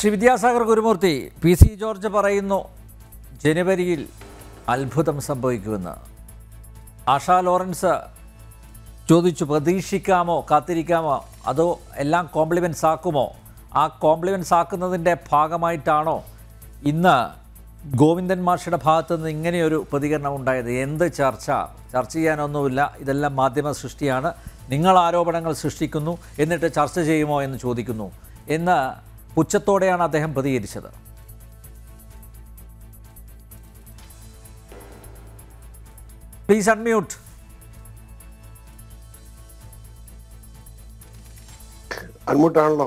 Shri Vidyasagar Gurumurthy P C George പറയുന്നു ജനുവരിയിൽ അത്ഭുതം സംഭവിക്കുമെന്ന് ആഷാ ലോറൻസ് ചോദിച്ചു പ്രതീക്ഷിക്കാമോ കാത്തിരിക്കാമോ അതോ എല്ലാം കോംപ്ലിമെൻറ്റ്സ് ആക്കുമോ ആ കോംപ്ലിമെൻറ്റ്സ് ആക്കുന്നതിൻ്റെ ഭാഗമായിട്ടാണോ ഇന്ന് ഗോവിന്ദൻ മാഷയുടെ ഭാഗത്തു നിന്ന് ഇങ്ങനെയൊരു പ്രതികരണം ഉണ്ടായത് എന്ത് ചർച്ച ചർച്ച ചെയ്യാനൊന്നുമില്ല ഇതെല്ലാം മാധ്യമ സൃഷ്ടിയാണ് നിങ്ങൾ ആരോപണങ്ങൾ സൃഷ്ടിക്കുന്നു എന്നിട്ട് ചർച്ച ചെയ്യുമോ എന്ന് ചോദിക്കുന്നു എന്ന് പുച്ഛത്തോടെയാണ് അദ്ദേഹം പ്രതികരിച്ചത് പ്ലീസ് അൺമ്യൂട്ട് അൺമുട്ടാണല്ലോ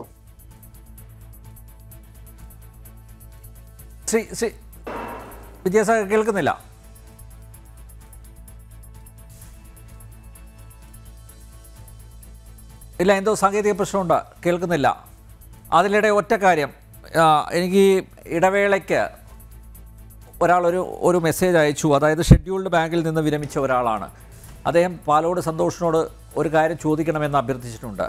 ശ്രീ ശ്രീ വിദ്യാസാഗർ കേൾക്കുന്നില്ല ഇല്ല എന്തോ സാങ്കേതിക പ്രശ്നമുണ്ട് കേൾക്കുന്നില്ല അതിനിടെ ഒറ്റ കാര്യം ആ, എനിക്ക് ഈ ഇടവേളയ്ക്ക് ഒരാൾ ഒരു ഒരു മെസ്സേജ് അയച്ചു അതായത് ഷെഡ്യൂൾഡ് ബാങ്കിൽ നിന്ന് വിരമിച്ച ഒരാളാണ് അദ്ദേഹം പാലോട് സന്തോഷിനോട് ഒരു കാര്യം ചോദിക്കണമെന്ന് അഭ്യർത്ഥിച്ചിട്ടുണ്ട്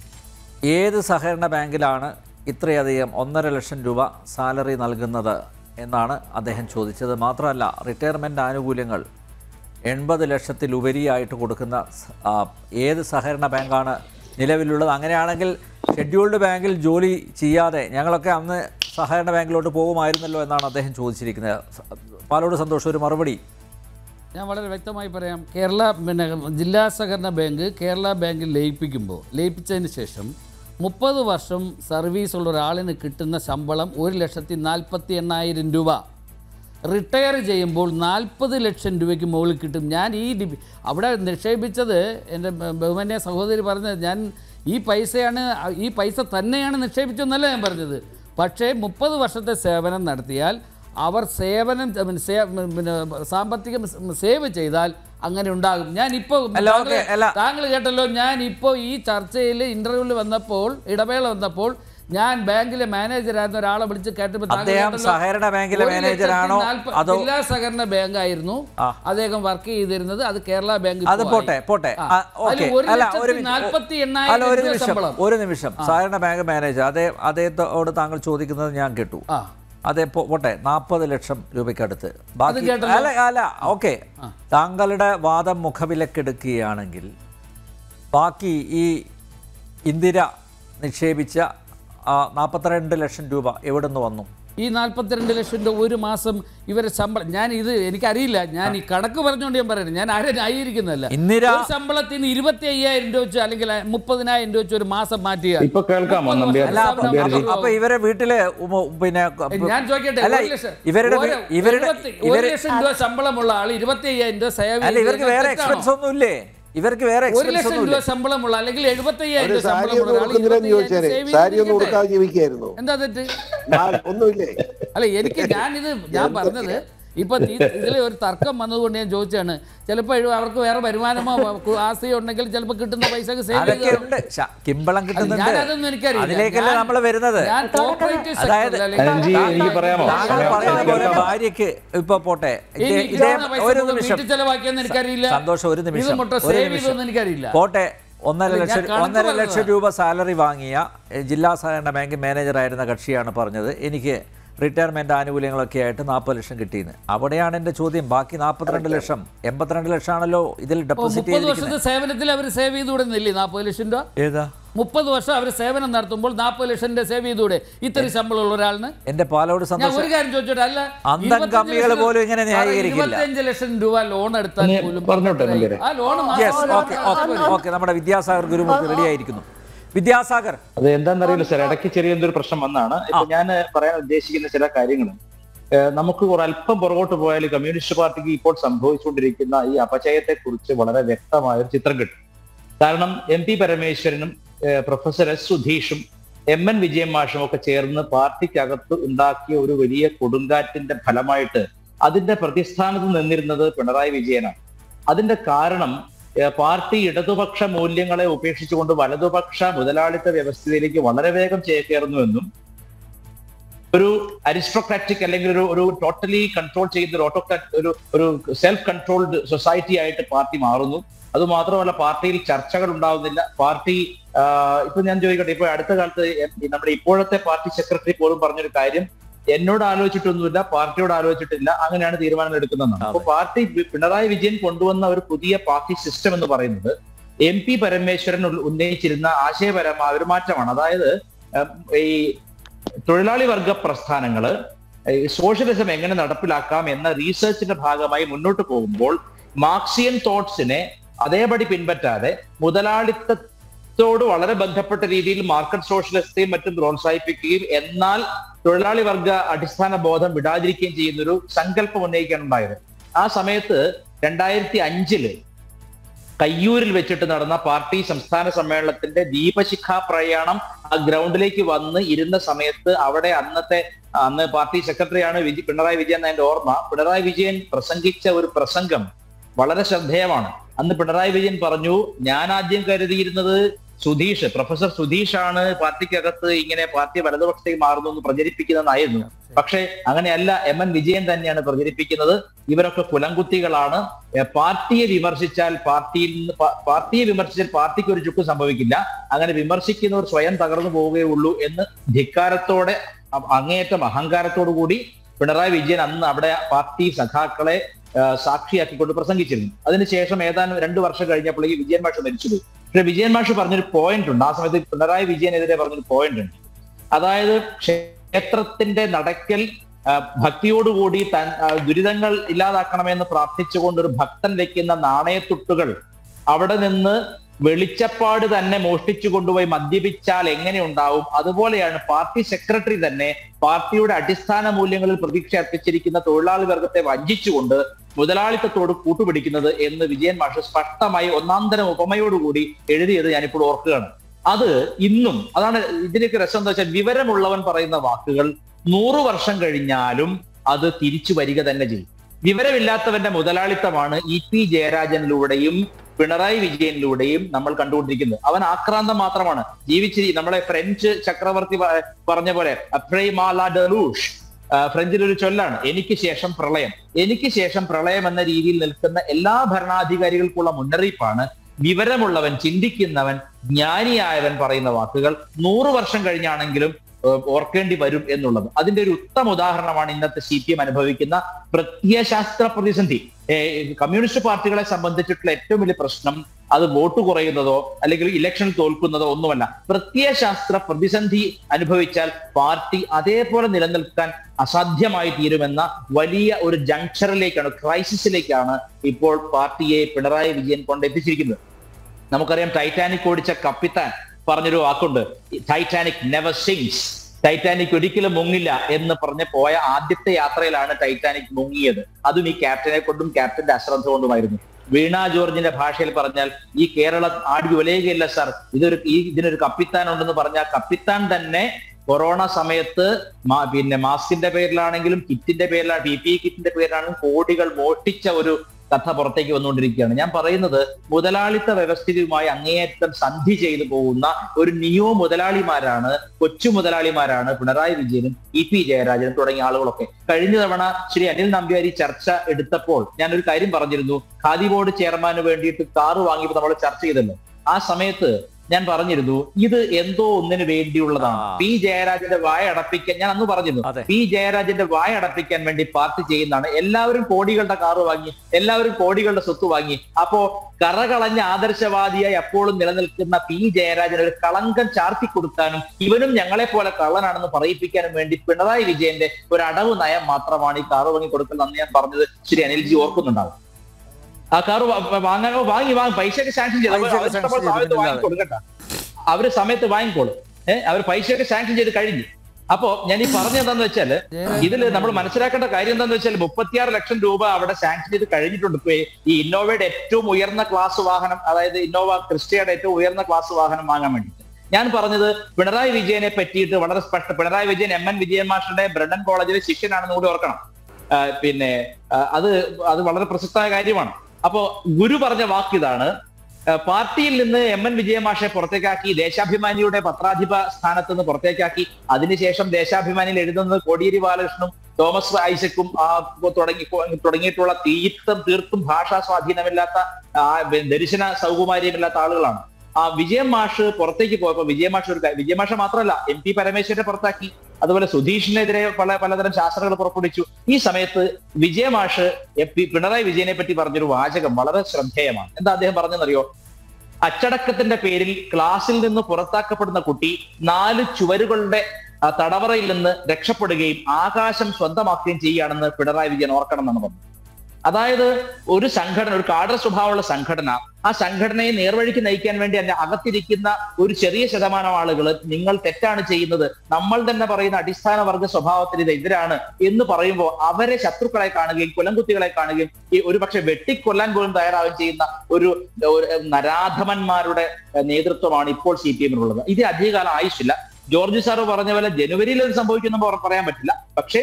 ഏത് സഹകരണ ബാങ്കിലാണ് ഇത്രയധികം ഒന്നര ലക്ഷം രൂപ സാലറി നൽകുന്നത് എന്നാണ് അദ്ദേഹം ചോദിച്ചത് മാത്രമല്ല റിട്ടയർമെൻറ്റ് ആനുകൂല്യങ്ങൾ എൺപത് ലക്ഷത്തിലുപരിയായിട്ട് കൊടുക്കുന്ന സ- ആ, ഏത് സഹകരണ ബാങ്കാണ് നിലവിലുള്ളത് അങ്ങനെയാണെങ്കിൽ ഷെഡ്യൂൾഡ് ബാങ്കിൽ ജോലി ചെയ്യാതെ ഞങ്ങളൊക്കെ അന്ന് സഹകരണ ബാങ്കിലോട്ട് പോകുമായിരുന്നല്ലോ എന്നാണ് അദ്ദേഹം ചോദിച്ചിരിക്കുന്നത് സ- പാലോട് സന്തോഷം ഒരു മറുപടി ഞാൻ വളരെ വ്യക്തമായി പറയാം കേരള പിന്നെ ജില്ലാ സഹകരണ ബാങ്ക് കേരള ബാങ്കിൽ ലയിപ്പിക്കുമ്പോൾ ലയിപ്പിച്ചതിന് ശേഷം മുപ്പത് വർഷം സർവീസുള്ള ഒരാളിന് കിട്ടുന്ന ശമ്പളം ഒരു ലക്ഷത്തി നാൽപ്പത്തി എണ്ണായിരം രൂപ റിട്ടയർ ചെയ്യുമ്പോൾ നാൽപ്പത് ലക്ഷം രൂപയ്ക്ക് മുകളിൽ കിട്ടും ഞാൻ ഈ ഡി- അവിടെ നിക്ഷേപിച്ചത് എൻ്റെ ബ- ബഹുമാന്യ സഹോദരി പറഞ്ഞത് ഞാൻ ഈ പൈസയാണ് ഈ പൈസ തന്നെയാണ് നിക്ഷേപിച്ചതെന്നല്ല ഞാൻ പറഞ്ഞത് പക്ഷേ മുപ്പത് വർഷത്തെ സേവനം നടത്തിയാൽ അവർ സേവനം പിന്നെ സേ- പിന്നെ സാമ്പത്തികം സേവ് ചെയ്താൽ അങ്ങനെ ഉണ്ടാകും ഞാൻ ഇപ്പോൾ അല്ല, ഓക്കേ, അല്ല. താങ്കൾ കേട്ടല്ലോ ഞാൻ ഇപ്പോൾ ഈ ചർച്ചയിൽ ഇന്റർവ്യൂവിൽ വന്നപ്പോൾ ഇടവേള വന്നപ്പോൾ ഞാൻ ബാങ്കിലെ മാനേജറായിരുന്ന ഒരാളെ വിളിച്ച് കേട്ടപ്പോൾ താങ്കൾ അദ്ദേഹം കേട്ടല്ലോ, സഹകരണ ബാങ്കിലെ ഒരു ലക്ഷത്തി മാനേജരാണോ നാൽപ്പ- അതോ- ജില്ലാ സഹകരണ ബാങ്ക് ആയിരുന്നു ആ. അദ്ദേഹം വർക്ക് ചെയ്തിരുന്നത് അത് കേരള ബാങ്ക് അത് പോട്ടെ പോട്ടെ ആ, ഓക്കേ. അല്ല ഒരു മിനിറ്റ്. നാൽപ്പത്തി അല്ല എണ്ണായിരം ഒരു രൂപ നിമിഷം ശമ്പളം ഒരു നിമിഷം സഹകരണ ബാങ്ക് മാനേജർ അതേ അദ്ദേഹത്തോട് താങ്കൾ ചോദിക്കുന്നത് ഞാൻ കേട്ടു ആ അതെ പോ- പോട്ടെ നാൽപ്പത് ലക്ഷം രൂപയ്ക്കടുത്ത് ബാക്കി കേട്ടല്ലോ. അല്ല അല്ല ഓക്കെ താങ്കളുടെ വാദം മുഖവിലക്കെടുക്കുകയാണെങ്കിൽ ബാക്കി ഈ ഇന്ദിര നിക്ഷേപിച്ച ആ നാൽപ്പത്തിരണ്ട് ലക്ഷം രൂപ എവിടെ നിന്ന് വന്നു ഈ നാൽപ്പത്തിരണ്ട് ലക്ഷം രൂപ ഒരു മാസം ഇവരെ ശമ്പളം ഞാൻ ഇത് എനിക്കറിയില്ല ഞാൻ ഈ കണക്ക് പറഞ്ഞുകൊണ്ട് ഞാൻ പറയുന്നത് ഞാൻ ആരെ ന്യായീകരിക്കുന്നതല്ല ഇന്ദിര ഒരു ശമ്പളത്തിന് ഇരുപത്തി അയ്യായിരം രൂപ വെച്ച് അല്ലെങ്കിൽ മുപ്പതിനായിരം രൂപ വെച്ച് ഒരു മാസം മാറ്റിയാൽ ഇപ്പൊ കേൾക്കാമോ നമ്പ്യാർ അല്ല അപ്പൊ- നമ്പ്യാർജി അപ്പൊ- അപ്പൊ ഇവരെ വീട്ടില് ഉമ- പിന്നെ ഞാൻ ചോദിക്കട്ടെ അല്ല ഒരു ലക്ഷം- ഇവരുടെ ഒരു- ഇവരുടെ ഇരുപത്തി- ഒരു ഇവര് ലക്ഷം രൂപ ശമ്പളമുള്ള ആൾ ഇരുപത്തി അയ്യായിരം രൂപ സേവ അല്ല ഇവർക്ക് വേറെ എക്സ്പെൻസ് ഒന്നും ഇല്ലേ ഇവർക്ക് വേറെ ഒരു എക്സ്പെൻസ് ലക്ഷം ഒന്നും രൂപ ഇല്ല ശമ്പളമുള്ള അല്ലെങ്കിൽ എഴുപത്തി അയ്യായിരം ഒരു രൂപ സാരി ശമ്പളമുള്ള ഒന്നും ഒരാൾ കൊടുക്കുന്നില്ലെന്ന് ചോദിച്ചാലേ സാരി ഒന്നും കൊടുക്കാതെ ജീവിക്കായിരുന്നു എന്താ തെറ്റ് ഒന്നുമില്ലേ അല്ല എനിക്ക് ഞാനിത് ഞാൻ പറഞ്ഞത് ഇപ്പൊ ഈ- ഇതില് ഒരു തർക്കം വന്നതുകൊണ്ട് ഞാൻ ചോദിച്ചാണ് ചിലപ്പോൾ അവർക്ക് വേറെ വരുമാനമോ കു- ആസ്തിയോ ഉണ്ടെങ്കിൽ ചിലപ്പോൾ കിട്ടുന്ന പൈസ സേവ് അതൊക്കെ ഉണ്ട് ശ- കിമ്പളം കിട്ടുന്നുണ്ട് ഞാനതൊന്നും എനിക്കറിയില്ല അതിലേക്കല്ലേ ഞാൻ- നമ്മൾ വരുന്നത് ഞാൻ കോർപ്പറേറ്റ് അതായത് അനഞ്ജി, എനിക്ക് പറയാമോ? താങ്കൾ പറയാമോ? പറയുന്ന പോലെ കേൾക്കാമോ? ഭാര്യക്ക് ഇപ്പൊ പോട്ടെ ഈ ഇതേ- കിട്ടുന്ന ഇതേ പൈസ ഒരു മുഴുവൻ നിമിഷം വീട്ടിൽ ചെലവാക്കിയെന്ന് എനിക്കറിയില്ല സന്തോഷം ഒരു ഇത് നിമിഷം മൊത്തം ഒരു സേവ് നിമിഷം ചെയ്തൊന്നും എനിക്കറിയില്ല പോട്ടെ ഒന്നര അല്ല, ഞാൻ ലക്ഷം കണക്ക് ഒന്നര പറഞ്ഞതാ. ലക്ഷം രൂപ സാലറി വാങ്ങിയ എ, ജില്ലാ സഹകരണ ബാങ്ക് മാനേജറായിരുന്ന കക്ഷിയാണ് പറഞ്ഞത് എനിക്ക് റിട്ടയർമെന്റ് ആനുകൂല്യങ്ങളൊക്കെ ആയിട്ട് നാൽപ്പത് ലക്ഷം കിട്ടിയെന്ന് അവിടെയാണ് എൻ്റെ ചോദ്യം ബാക്കി നാൽപ്പത്തിരണ്ട് ലക്ഷം എൺപത്തിരണ്ട് ലക്ഷമാണല്ലോ ഇതിൽ ഡെപ്പോസിറ്റ് മുപ്പത് ചെയ്തിരിക്കുന്നത് വർഷത്തെ സേവനത്തിൽ അവർ സേവ് ചെയ്തുകൂടുന്നില്ലേ നാൽപ്പത് ലക്ഷം രൂപ ഏതാ മുപ്പത് വർഷം അവർ സേവനം നടത്തുമ്പോൾ നാൽപ്പത് ലക്ഷം രൂപ സേവ് ചെയ്തുകൂടെ ഇത്ര ശമ്പളമുള്ള ഒരാളിന് എൻ്റെ പാലോട് ഞാൻ സന്തോഷം ഒരു കാര്യം ചോദിച്ചോട്ടെ അല്ല അന്തം 25 കമ്മികൾ ലക്ഷം- പോലും ഇങ്ങനെ സാറേ, ന്യായീകരിക്കില്ല. 25 ലക്ഷം രൂപ ലോൺ എടുത്താൽ ഒന്ന് പോലും പറഞ്ഞോട്ടെ നമ്പ്യാരെ. ആ loan yes okay okay okay നമ്മുടെ വിദ്യാസാഗർ ഗുരുമൂർത്തി റെഡി ആയിരിക്കുന്നു വിദ്യാസാഗർ അത് എന്താണെന്നറിയില്ല സാർ ഇടയ്ക്ക് ചെറിയ എന്തൊരു പ്രശ്നം വന്നാണ് ഇപ്പൊ ഞാൻ പറയാൻ ഉദ്ദേശിക്കുന്ന ചില കാര്യങ്ങൾ നമുക്ക് ഒരു അല്പം പുറകോട്ട് പോയാൽ കമ്മ്യൂണിസ്റ്റ് പാർട്ടിക്ക് ഇപ്പോൾ സംഭവിച്ചുകൊണ്ടിരിക്കുന്ന ഈ അപചയത്തെ കുറിച്ച് വളരെ വ്യക്തമായ ഒരു ചിത്രം കിട്ടും കാരണം എം പി പരമേശ്വരനും ഏഹ്, പ്രൊഫസർ എസ് സുധീഷും എം എൻ വിജയൻ മാഷും ഒക്കെ ചേർന്ന് പാർട്ടിക്കകത്ത് ഉണ്ടാക്കിയ ഒരു വലിയ കൊടുങ്കാറ്റിന്റെ ഫലമായിട്ട് അതിന്റെ പ്രതിസ്ഥാനത്ത് നിന്നിരുന്നത് പിണറായി വിജയനാണ് അതിന്റെ കാരണം ഏഹ് പാർട്ടി ഇടതുപക്ഷ മൂല്യങ്ങളെ ഉപേക്ഷിച്ചുകൊണ്ട് വലതുപക്ഷ മുതലാളിത്ത വ്യവസ്ഥയിലേക്ക് വളരെ വേഗം ചേക്കേറുന്നുവെന്നും ഒരു അരിസ്ട്രോക്രാറ്റിക് അല്ലെങ്കിൽ ഒരു ഒരു ടോട്ടലി കൺട്രോൾ ചെയ്യുന്ന ഒരു ഓട്ടോക്രാറ്റ് ഒരു ഒരു സെൽഫ് കൺട്രോൾഡ് സൊസൈറ്റി ആയിട്ട് പാർട്ടി മാറുന്നു അത് മാത്രമല്ല പാർട്ടിയിൽ ചർച്ചകൾ ഉണ്ടാവുന്നില്ല പാർട്ടി ആ, ഇപ്പൊ ഞാൻ ചോദിക്കട്ടെ ഇപ്പൊ അടുത്ത കാലത്ത് എം- ഈ നമ്മുടെ ഇപ്പോഴത്തെ പാർട്ടി സെക്രട്ടറി പോലും പറഞ്ഞൊരു കാര്യം എന്നോട് ആലോചിച്ചിട്ടൊന്നുമില്ല പാർട്ടിയോട് ആലോചിച്ചിട്ടില്ല അങ്ങനെയാണ് തീരുമാനം എടുക്കുന്നതെന്നാണ് അപ്പൊ പാർട്ടി വി- പിണറായി വിജയൻ കൊണ്ടുവന്ന ഒരു പുതിയ പാർട്ടി സിസ്റ്റം എന്ന് പറയുന്നത് എം പി പരമേശ്വരൻ ഉൾ- ഉന്നയിച്ചിരുന്ന ആശയപരമായ ഒരു മാറ്റമാണ് അതായത് ഉം, ഈ തൊഴിലാളി വർഗ പ്രസ്ഥാനങ്ങള് ഈ സോഷ്യലിസം എങ്ങനെ നടപ്പിലാക്കാം എന്ന റീസെർച്ചിന്റെ ഭാഗമായി മുന്നോട്ട് പോകുമ്പോൾ മാർക്സിയൻ തോട്ട്സിനെ അതേപടി പിൻപറ്റാതെ മുതലാളിത്തത്തോട് വളരെ ബന്ധപ്പെട്ട രീതിയിൽ മാർക്കറ്റ് സോഷ്യലിസത്തെയും മറ്റും പ്രോത്സാഹിപ്പിക്കുകയും എന്നാൽ തൊഴിലാളി വർഗ അടിസ്ഥാന ബോധം വിടാതിരിക്കുകയും ചെയ്യുന്ന ഒരു സങ്കല്പം ഉന്നയിക്കാനുണ്ടായത് ആ സമയത്ത് രണ്ടായിരത്തി അഞ്ചില് കയ്യൂരിൽ വെച്ചിട്ട് നടന്ന പാർട്ടി സംസ്ഥാന സമ്മേളനത്തിന്റെ ദീപശിഖാ പ്രയാണം ആ ഗ്രൗണ്ടിലേക്ക് വന്ന് ഇരുന്ന സമയത്ത് അവിടെ അന്നത്തെ അന്ന് പാർട്ടി സെക്രട്ടറിയാണ് വിജയ് പിണറായി വിജയൻ എന്ന എന്റെ ഓർമ്മ പിണറായി വിജയൻ പ്രസംഗിച്ച ഒരു പ്രസംഗം വളരെ ശ്രദ്ധേയമാണ് അന്ന് പിണറായി വിജയൻ പറഞ്ഞു ഞാൻ ആദ്യം കരുതിയിരുന്നത് സുധീഷ് പ്രൊഫസർ സുധീഷാണ് പാർട്ടിക്കകത്ത് ഇങ്ങനെ പാർട്ടി വലതുപക്ഷത്തേക്ക് മാറുന്നു എന്ന് പ്രചരിപ്പിക്കുന്നതായിരുന്നു പക്ഷേ അങ്ങനെയല്ല എം എൻ വിജയൻ തന്നെയാണ് പ്രചരിപ്പിക്കുന്നത് ഇവരൊക്കെ കുലംകുത്തികളാണ് ഏഹ് പാർട്ടിയെ വിമർശിച്ചാൽ പാർട്ടിയിൽ നിന്ന് പ- പാർട്ടിയെ വിമർശിച്ചാൽ പാർട്ടിക്ക് ഒരു ചുക്കും സംഭവിക്കില്ല അങ്ങനെ വിമർശിക്കുന്നവർ സ്വയം തകർന്നു പോവുകയുള്ളൂ എന്ന് ധിക്കാരത്തോടെ അ- അങ്ങേയറ്റം അഹങ്കാരത്തോടു കൂടി പിണറായി വിജയൻ അന്ന് അവിടെ പാർട്ടി സഖാക്കളെ ആ, സാക്ഷിയാക്കിക്കൊണ്ട് പ്രസംഗിച്ചിരുന്നു അതിനുശേഷം ഏതാനും രണ്ടു വർഷം കഴിഞ്ഞപ്പോഴേക്ക് വിജയൻ മാഷ് മരിച്ചുപോയി പക്ഷെ വിജയൻ മാഷ് പറഞ്ഞൊരു പോയിന്റ് ഉണ്ട് ആ സമയത്ത് പിണറായി വിജയനെതിരെ പറഞ്ഞൊരു പോയിന്റ് ഉണ്ട് അതായത് ക്ഷേത്രത്തിന്റെ നടക്കൽ ആ, ഭക്തിയോടുകൂടി തൻ ആ, ദുരിതങ്ങൾ ഇല്ലാതാക്കണമെന്ന് പ്രാർത്ഥിച്ചുകൊണ്ട് ഒരു ഭക്തൻ വെക്കുന്ന നാണയത്തുട്ടുകൾ അവിടെ നിന്ന് വെളിച്ചപ്പാട് തന്നെ മോഷ്ടിച്ചു കൊണ്ടുപോയി മദ്യപിച്ചാൽ എങ്ങനെ ഉണ്ടാവും അതുപോലെയാണ് പാർട്ടി സെക്രട്ടറി തന്നെ പാർട്ടിയുടെ അടിസ്ഥാന മൂല്യങ്ങളിൽ പ്രതീക്ഷ അർപ്പിച്ചിരിക്കുന്ന തൊഴിലാളി വർഗത്തെ വഞ്ചിച്ചുകൊണ്ട് മുതലാളിത്തത്തോട് കൂട്ടുപിടിക്കുന്നത് എന്ന് വിജയൻ മാഷ് സ്പഷ്ടമായി ഒന്നാം തരം ഉപമയോടുകൂടി എഴുതിയത് ഞാനിപ്പോൾ ഓർക്കുകയാണ് അത് ഇന്നും അതാണ് ഇതിനൊക്കെ രസം എന്താ വെച്ചാൽ വിവരമുള്ളവൻ പറയുന്ന വാക്കുകൾ നൂറു വർഷം കഴിഞ്ഞാലും അത് തിരിച്ചു വരിക തന്നെ ചെയ്യും വിവരമില്ലാത്തവന്റെ മുതലാളിത്തമാണ് ഇ പി ജയരാജനിലൂടെയും പിണറായി വിജയനിലൂടെയും നമ്മൾ കണ്ടുകൊണ്ടിരിക്കുന്നത് അവൻ ആക്രാന്തം മാത്രമാണ് ജീവിച്ചിരി നമ്മളെ ഫ്രഞ്ച് ചക്രവർത്തി പ- പറഞ്ഞ പോലെ അപ്രൈ മാല ഡെലൂഷ് ആ, ഫ്രഞ്ചിൽ ഒരു ചൊല്ലാണ് എനിക്ക് ശേഷം പ്രളയം എനിക്ക് ശേഷം പ്രളയം എന്ന രീതിയിൽ നിൽക്കുന്ന എല്ലാ ഭരണാധികാരികൾക്കുള്ള മുന്നറിയിപ്പാണ് വിവരമുള്ളവൻ ചിന്തിക്കുന്നവൻ ജ്ഞാനിയായവൻ പറയുന്ന വാക്കുകൾ നൂറ് വർഷം കഴിഞ്ഞാണെങ്കിലും ഏഹ്, ഓർക്കേണ്ടി വരും എന്നുള്ളത് അതിന്റെ ഒരു ഉത്തമ ഉദാഹരണമാണ് ഇന്നത്തെ സി പി എം അനുഭവിക്കുന്ന പ്രത്യയശാസ്ത്ര പ്രതിസന്ധി ഏഹ്, കമ്മ്യൂണിസ്റ്റ് പാർട്ടികളെ സംബന്ധിച്ചിട്ടുള്ള ഏറ്റവും വലിയ പ്രശ്നം അത് വോട്ട് കുറയുന്നതോ അല്ലെങ്കിൽ ഇലക്ഷൻ തോൽക്കുന്നതോ ഒന്നുമല്ല പ്രത്യയശാസ്ത്ര പ്രതിസന്ധി അനുഭവിച്ചാൽ പാർട്ടി അതേപോലെ നിലനിൽക്കാൻ അസാധ്യമായി തീരുമെന്ന വലിയ ഒരു ജങ്ഷറിലേക്കാണ് ക്രൈസിസിലേക്കാണ് ഇപ്പോൾ പാർട്ടിയെ പിണറായി വിജയൻ കൊണ്ടെത്തിച്ചിരിക്കുന്നത് നമുക്കറിയാം ടൈറ്റാനിക് ഓടിച്ച കപ്പിത്താൻ പറഞ്ഞൊരു വാക്കുണ്ട് ടൈറ്റാനിക് നെവർ സിങ്സ് ടൈറ്റാനിക് ഒരിക്കലും മുങ്ങില്ല എന്ന് പറഞ്ഞ് പോയ ആദ്യത്തെ യാത്രയിലാണ് ടൈറ്റാനിക് മുങ്ങിയത് അതും ഈ ക്യാപ്റ്റനെ കൊണ്ടും ക്യാപ്റ്റന്റെ അശ്രദ്ധ കൊണ്ടുമായിരുന്നു വീണ ജോർജിന്റെ ഭാഷയിൽ പറഞ്ഞാൽ ഈ കേരളം ആടി ഉലയുകയില്ല സാർ ഇതൊരു ഈ ഇതിനൊരു കപ്പിത്താൻ ഉണ്ടെന്ന് പറഞ്ഞാൽ കപ്പിത്താൻ തന്നെ കൊറോണ സമയത്ത് മാ- പിന്നെ മാസ്കിന്റെ പേരിലാണെങ്കിലും കിറ്റിന്റെ പേരിലാണ് പി പി കിറ്റിന്റെ പേരിലാണെങ്കിലും കോടികൾ മോഷ്ടിച്ച ഒരു കഥ പുറത്തേക്ക് വന്നുകൊണ്ടിരിക്കുകയാണ് ഞാൻ പറയുന്നത് മുതലാളിത്ത വ്യവസ്ഥിതിയുമായി അങ്ങേയറ്റം സന്ധി ചെയ്തു പോകുന്ന ഒരു നിയോ മുതലാളിമാരാണ് കൊച്ചു മുതലാളിമാരാണ് പിണറായി വിജയനും ഇ പി ജയരാജനും തുടങ്ങിയ ആളുകളൊക്കെ കഴിഞ്ഞ തവണ ശ്രീ അനിൽ നമ്പ്യാരി ചർച്ച എടുത്തപ്പോൾ ഞാൻ ഒരു കാര്യം പറഞ്ഞിരുന്നു ഖാദി ബോർഡ് ചെയർമാന് വേണ്ടിയിട്ട് കാറ് വാങ്ങിയപ്പോൾ നമ്മൾ ചർച്ച ചെയ്തല്ലോ ആ സമയത്ത് ഞാൻ പറഞ്ഞിരുന്നു ഇത് എന്തോ ഒന്നിനു വേണ്ടിയുള്ളതാണ് ആ. പി ജയരാജന്റെ വായ അടപ്പിക്കാൻ ഞാൻ അന്ന് പറഞ്ഞിരുന്നു അതെ. പി ജയരാജന്റെ വായ അടപ്പിക്കാൻ വേണ്ടി പാർട്ടി ചെയ്യുന്നതാണ് എല്ലാവരും കോടികളുടെ കാറ് വാങ്ങി എല്ലാവരും കോടികളുടെ സ്വത്ത് വാങ്ങി അപ്പോ കറകളഞ്ഞ ആദർശവാദിയായി അപ്പോഴും നിലനിൽക്കുന്ന പി ജയരാജൻ ഒരു കളങ്കം ചാർത്തി കൊടുക്കാനും ഇവനും ഞങ്ങളെ പോലെ കള്ളനാണെന്ന് പറയിപ്പിക്കാനും വേണ്ടി പിണറായി വിജയന്റെ ഒരു അടവ് നയം മാത്രമാണ് ഈ കാറ് വാങ്ങി കൊടുക്കുന്നത് ഞാൻ പറഞ്ഞത് ശ്രീ അനിൽജി ഓർക്കുന്നുണ്ടാവും ആ കാറ് വാങ്ങാനോ വാങ്ങി വാങ്ങി പൈസയൊക്കെ സാങ്ഷൻ ചെയ്തു പൈസയൊക്കെ അവർ sanction സമയത്ത് ചെയ്തിട്ടില്ല. വാങ്ങിക്കോളും കേട്ടോ അവര് സമയത്ത് വാങ്ങിക്കോളും ഏഹ് അവർ പൈസയൊക്കെ സാങ്ഷൻ ചെയ്ത് കഴിഞ്ഞു അപ്പോ ഞാൻ ഈ പറഞ്ഞ എന്താന്ന് വെച്ചാല് ഇതിൽ നമ്മൾ മനസ്സിലാക്കേണ്ട കാര്യം എന്താന്ന് വെച്ചാൽ മുപ്പത്തിയാറ് ലക്ഷം രൂപ അവിടെ സാങ്ഷൻ ചെയ്ത് കഴിഞ്ഞിട്ടുണ്ട് ഇപ്പൊ ഈ ഇന്നോവയുടെ ഏറ്റവും ഉയർന്ന ക്ലാസ് വാഹനം അതായത് ഇന്നോവ ക്രിസ്റ്റയുടെ ഏറ്റവും ഉയർന്ന ക്ലാസ് വാഹനം വാങ്ങാൻ വേണ്ടിയിട്ട് ഞാൻ പറഞ്ഞത് പിണറായി വിജയനെ പറ്റിയിട്ട് വളരെ സ്പഷ്ട പിണറായി വിജയൻ എം എൻ വിജയൻ മാസ്റ്ററുടെ ബ്രണ്ടൻ കോളേജിലെ ശിഷ്യനാണെന്ന് കൂടി ഓർക്കണം ആ, പിന്നെ ആ, അത് അത് വളരെ പ്രസക്തമായ കാര്യമാണ് അപ്പോ ഗുരു പറഞ്ഞ വാക്ക് ഇതാണ് ആ, പാർട്ടിയിൽ നിന്ന് എം എൻ വിജയമാഷെ പുറത്തേക്കാക്കി ദേശാഭിമാനിയുടെ പത്രാധിപ സ്ഥാനത്ത് നിന്ന് പുറത്തേക്കാക്കി അതിനുശേഷം ദേശാഭിമാനിയിൽ എഴുതുന്നത് കോടിയേരി ബാലകൃഷ്ണനും തോമസ് ഐസക്കും ആ തുടങ്ങി തുടങ്ങിയിട്ടുള്ള തീർത്തും തീർത്തും ഭാഷാ സ്വാധീനമില്ലാത്ത ആ, ദർശന സൗകുമാര്യമില്ലാത്ത ആളുകളാണ് ആ വിജയം മാഷ് പുറത്തേക്ക് പോയപ്പോ വിജയ മാഷ് ഒരു കാര്യം- വിജയ മാഷ് മാത്രമല്ല എം പി പരമേശ്വരനെ പുറത്താക്കി അതുപോലെ സുധീഷിനെതിരെ പല പലതരം ശാസ്ത്രങ്ങൾ പുറപ്പെടുവിച്ചു ഈ സമയത്ത് വിജയ മാഷ് എം പി പിണറായി വിജയനെ പറ്റി പറഞ്ഞൊരു വാചകം വളരെ ശ്രദ്ധേയമാണ് എന്താ അദ്ദേഹം പറഞ്ഞെന്നറിയോ അച്ചടക്കത്തിന്റെ പേരിൽ ക്ലാസ്സിൽ നിന്ന് പുറത്താക്കപ്പെടുന്ന കുട്ടി നാല് ചുവരുകളുടെ ആ, തടവറയിൽ നിന്ന് രക്ഷപ്പെടുകയും ആകാശം സ്വന്തമാക്കുകയും ചെയ്യുകയാണെന്ന് പിണറായി വിജയൻ ഓർക്കണം എന്നാണ് പറഞ്ഞത് അതായത് ഒരു സംഘടന ഒരു കാടർ സ്വഭാവമുള്ള സംഘടന ആ സംഘടനയെ നേർവഴിക്ക് നയിക്കാൻ വേണ്ടി അതിന്റെ അകത്തിരിക്കുന്ന ഒരു ചെറിയ ശതമാനം ആളുകൾ നിങ്ങൾ തെറ്റാണ് ചെയ്യുന്നത് നമ്മൾ തന്നെ പറയുന്ന അടിസ്ഥാന വർഗ സ്വഭാവത്തിന് ഇത് എതിരാണ് എന്ന് പറയുമ്പോൾ അവരെ ശത്രുക്കളെ കാണുകയും കുലംകുത്തികളെ കാണുകയും ഈ ഒരു പക്ഷെ വെട്ടിക്കൊല്ലാൻ പോലും തയ്യാറാവുകയും ചെയ്യുന്ന ഒരു ഒരു നരാധമന്മാരുടെ നേതൃത്വമാണ് ഇപ്പോൾ സി പി എമ്മിനുള്ളത് ഇത് അധികകാലം ആയുഷില്ല ജോർജ് സാറ് പറഞ്ഞ പോലെ ജനുവരിയിൽ ഇത് സംഭവിക്കുന്ന പറയാൻ പറ്റില്ല പക്ഷേ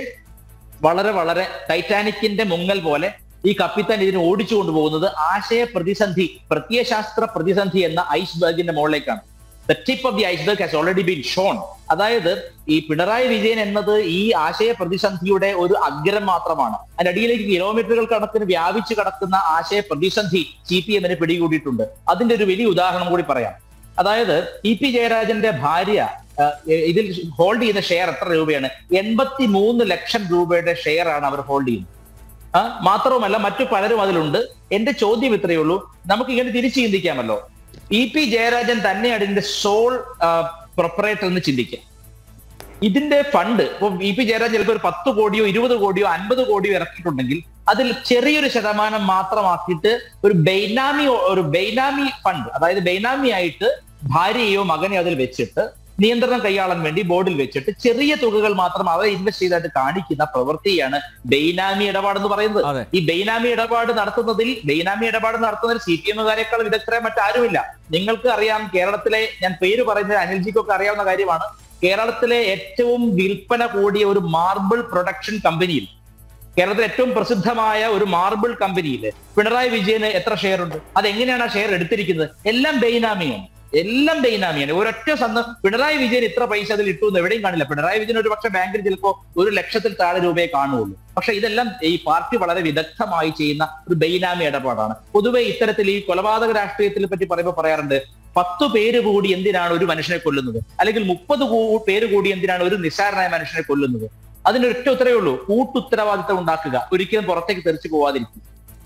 വളരെ വളരെ ടൈറ്റാനിക്കിന്റെ മുങ്ങൽ പോലെ ഈ കപ്പിത്താൻ ഇതിനെ ഓടിച്ചു കൊണ്ടുപോകുന്നത് ആശയ പ്രതിസന്ധി പ്രത്യയശാസ്ത്ര പ്രതിസന്ധി എന്ന ഐസ്ബർഗിന്റെ മുകളിലേക്കാണ് the tip of the iceberg has already been shown അതായത് ഈ പിണറായി വിജയൻ എന്നത് ഈ ആശയ പ്രതിസന്ധിയുടെ ഒരു അഗ്രം മാത്രമാണ് അതിന്റെ അടിയിലേക്ക് കിലോമീറ്ററുകൾ കണക്കിന് വ്യാപിച്ചു കിടക്കുന്ന ആശയ പ്രതിസന്ധി സി പി എമ്മിന് പിടികൂടിയിട്ടുണ്ട് അതിന്റെ ഒരു വലിയ ഉദാഹരണം കൂടി പറയാം അതായത് ഇ പി ജയരാജന്റെ ഭാര്യ ആ, ഇതിൽ ഹോൾഡ് ചെയ്യുന്ന ഷെയർ എത്ര രൂപയാണ് എൺപത്തി മൂന്ന് ലക്ഷം രൂപയുടെ ഷെയർ ആണ് അവർ ഹോൾഡ് ചെയ്യുന്നത് ആ, മാത്രവുമല്ല മറ്റു പലരും അതിലുണ്ട് എന്റെ ചോദ്യം ഇത്രയേ ഉള്ളൂ നമുക്ക് ഇങ്ങനെ തിരിച്ചു ചിന്തിക്കാമല്ലോ ഇ പി ജയരാജൻ തന്നെയാണ് ഇതിന്റെ സോൾ പ്രൊപ്പറേറ്റർ എന്ന് ചിന്തിക്കുക ഇതിന്റെ ഫണ്ട് ഇപ്പൊ ഇ പി ജയരാജൻ ചിലപ്പോൾ ഒരു പത്ത് കോടിയോ ഇരുപത് കോടിയോ അൻപത് കോടിയോ ഇറക്കിയിട്ടുണ്ടെങ്കിൽ അതിൽ ചെറിയൊരു ശതമാനം മാത്രമാക്കിയിട്ട് ഒരു ബൈനാമി ഒരു ബൈനാമി ഫണ്ട് അതായത് ബൈനാമി ആയിട്ട് ഭാര്യയോ മകനെയോ അതിൽ വെച്ചിട്ട് നിയന്ത്രണം കൈയാളാൻ വേണ്ടി ബോർഡിൽ വെച്ചിട്ട് ചെറിയ തുകകൾ മാത്രം അവർ ഇൻവെസ്റ്റ് ചെയ്തായിട്ട് കാണിക്കുന്ന പ്രവൃത്തിയാണ് ബൈനാമി ഇടപാട് എന്ന് പറയുന്നത് അതെ. ഈ ബൈനാമി ഇടപാട് നടത്തുന്നതിൽ ബൈനാമി ഇടപാട് നടത്തുന്നതിൽ സി പി എമ്മുകാരെക്കാൾ വിദഗ്ധരെ മറ്റാരുമില്ല നിങ്ങൾക്ക് അറിയാം കേരളത്തിലെ ഞാൻ പേര് പറയുന്നത് അനിൽജിക്കൊക്കെ അറിയാവുന്ന കാര്യമാണ് കേരളത്തിലെ ഏറ്റവും വിൽപ്പന കൂടിയ ഒരു മാർബിൾ പ്രൊഡക്ഷൻ കമ്പനിയിൽ കേരളത്തിലെ ഏറ്റവും പ്രസിദ്ധമായ ഒരു മാർബിൾ കമ്പനിയിൽ പിണറായി വിജയന് എത്ര ഷെയർ ഉണ്ട് അതെങ്ങനെയാണ് ആ ഷെയർ എടുത്തിരിക്കുന്നത് എല്ലാം ബൈനാമിയാണ് എല്ലാം ബൈനാമിയാണ് ഒരൊറ്റ സന്ദ പിണറായി വിജയൻ ഇത്ര പൈസ അതിൽ ഇട്ടു എന്ന് എവിടെയും കാണില്ല പിണറായി വിജയൻ ഒരു പക്ഷേ ബാങ്കിൽ ചിലപ്പോ ഒരു ലക്ഷത്തിൽ താഴെ രൂപയെ കാണുകയുള്ളൂ പക്ഷെ ഇതെല്ലാം ഈ പാർട്ടി വളരെ വിദഗ്ധമായി ചെയ്യുന്ന ഒരു ബൈനാമി ഇടപാടാണ് പൊതുവെ ഇത്തരത്തിൽ ഈ കൊലപാതക രാഷ്ട്രീയത്തിനെ പറ്റി പറയുമ്പോൾ പറയാറുണ്ട് പത്തു പേര് കൂടി എന്തിനാണ് ഒരു മനുഷ്യനെ കൊല്ലുന്നത് അല്ലെങ്കിൽ മുപ്പത് പേര് കൂടി എന്തിനാണ് ഒരു നിസ്സാരനായ മനുഷ്യനെ കൊല്ലുന്നത് അതിനൊരൊറ്റ ഉത്തരവേ ഉള്ളൂ കൂട്ടുത്തരവാദിത്തം ഉണ്ടാക്കുക ഒരിക്കലും പുറത്തേക്ക് തെറിച്ചു പോവാതിരിക്കും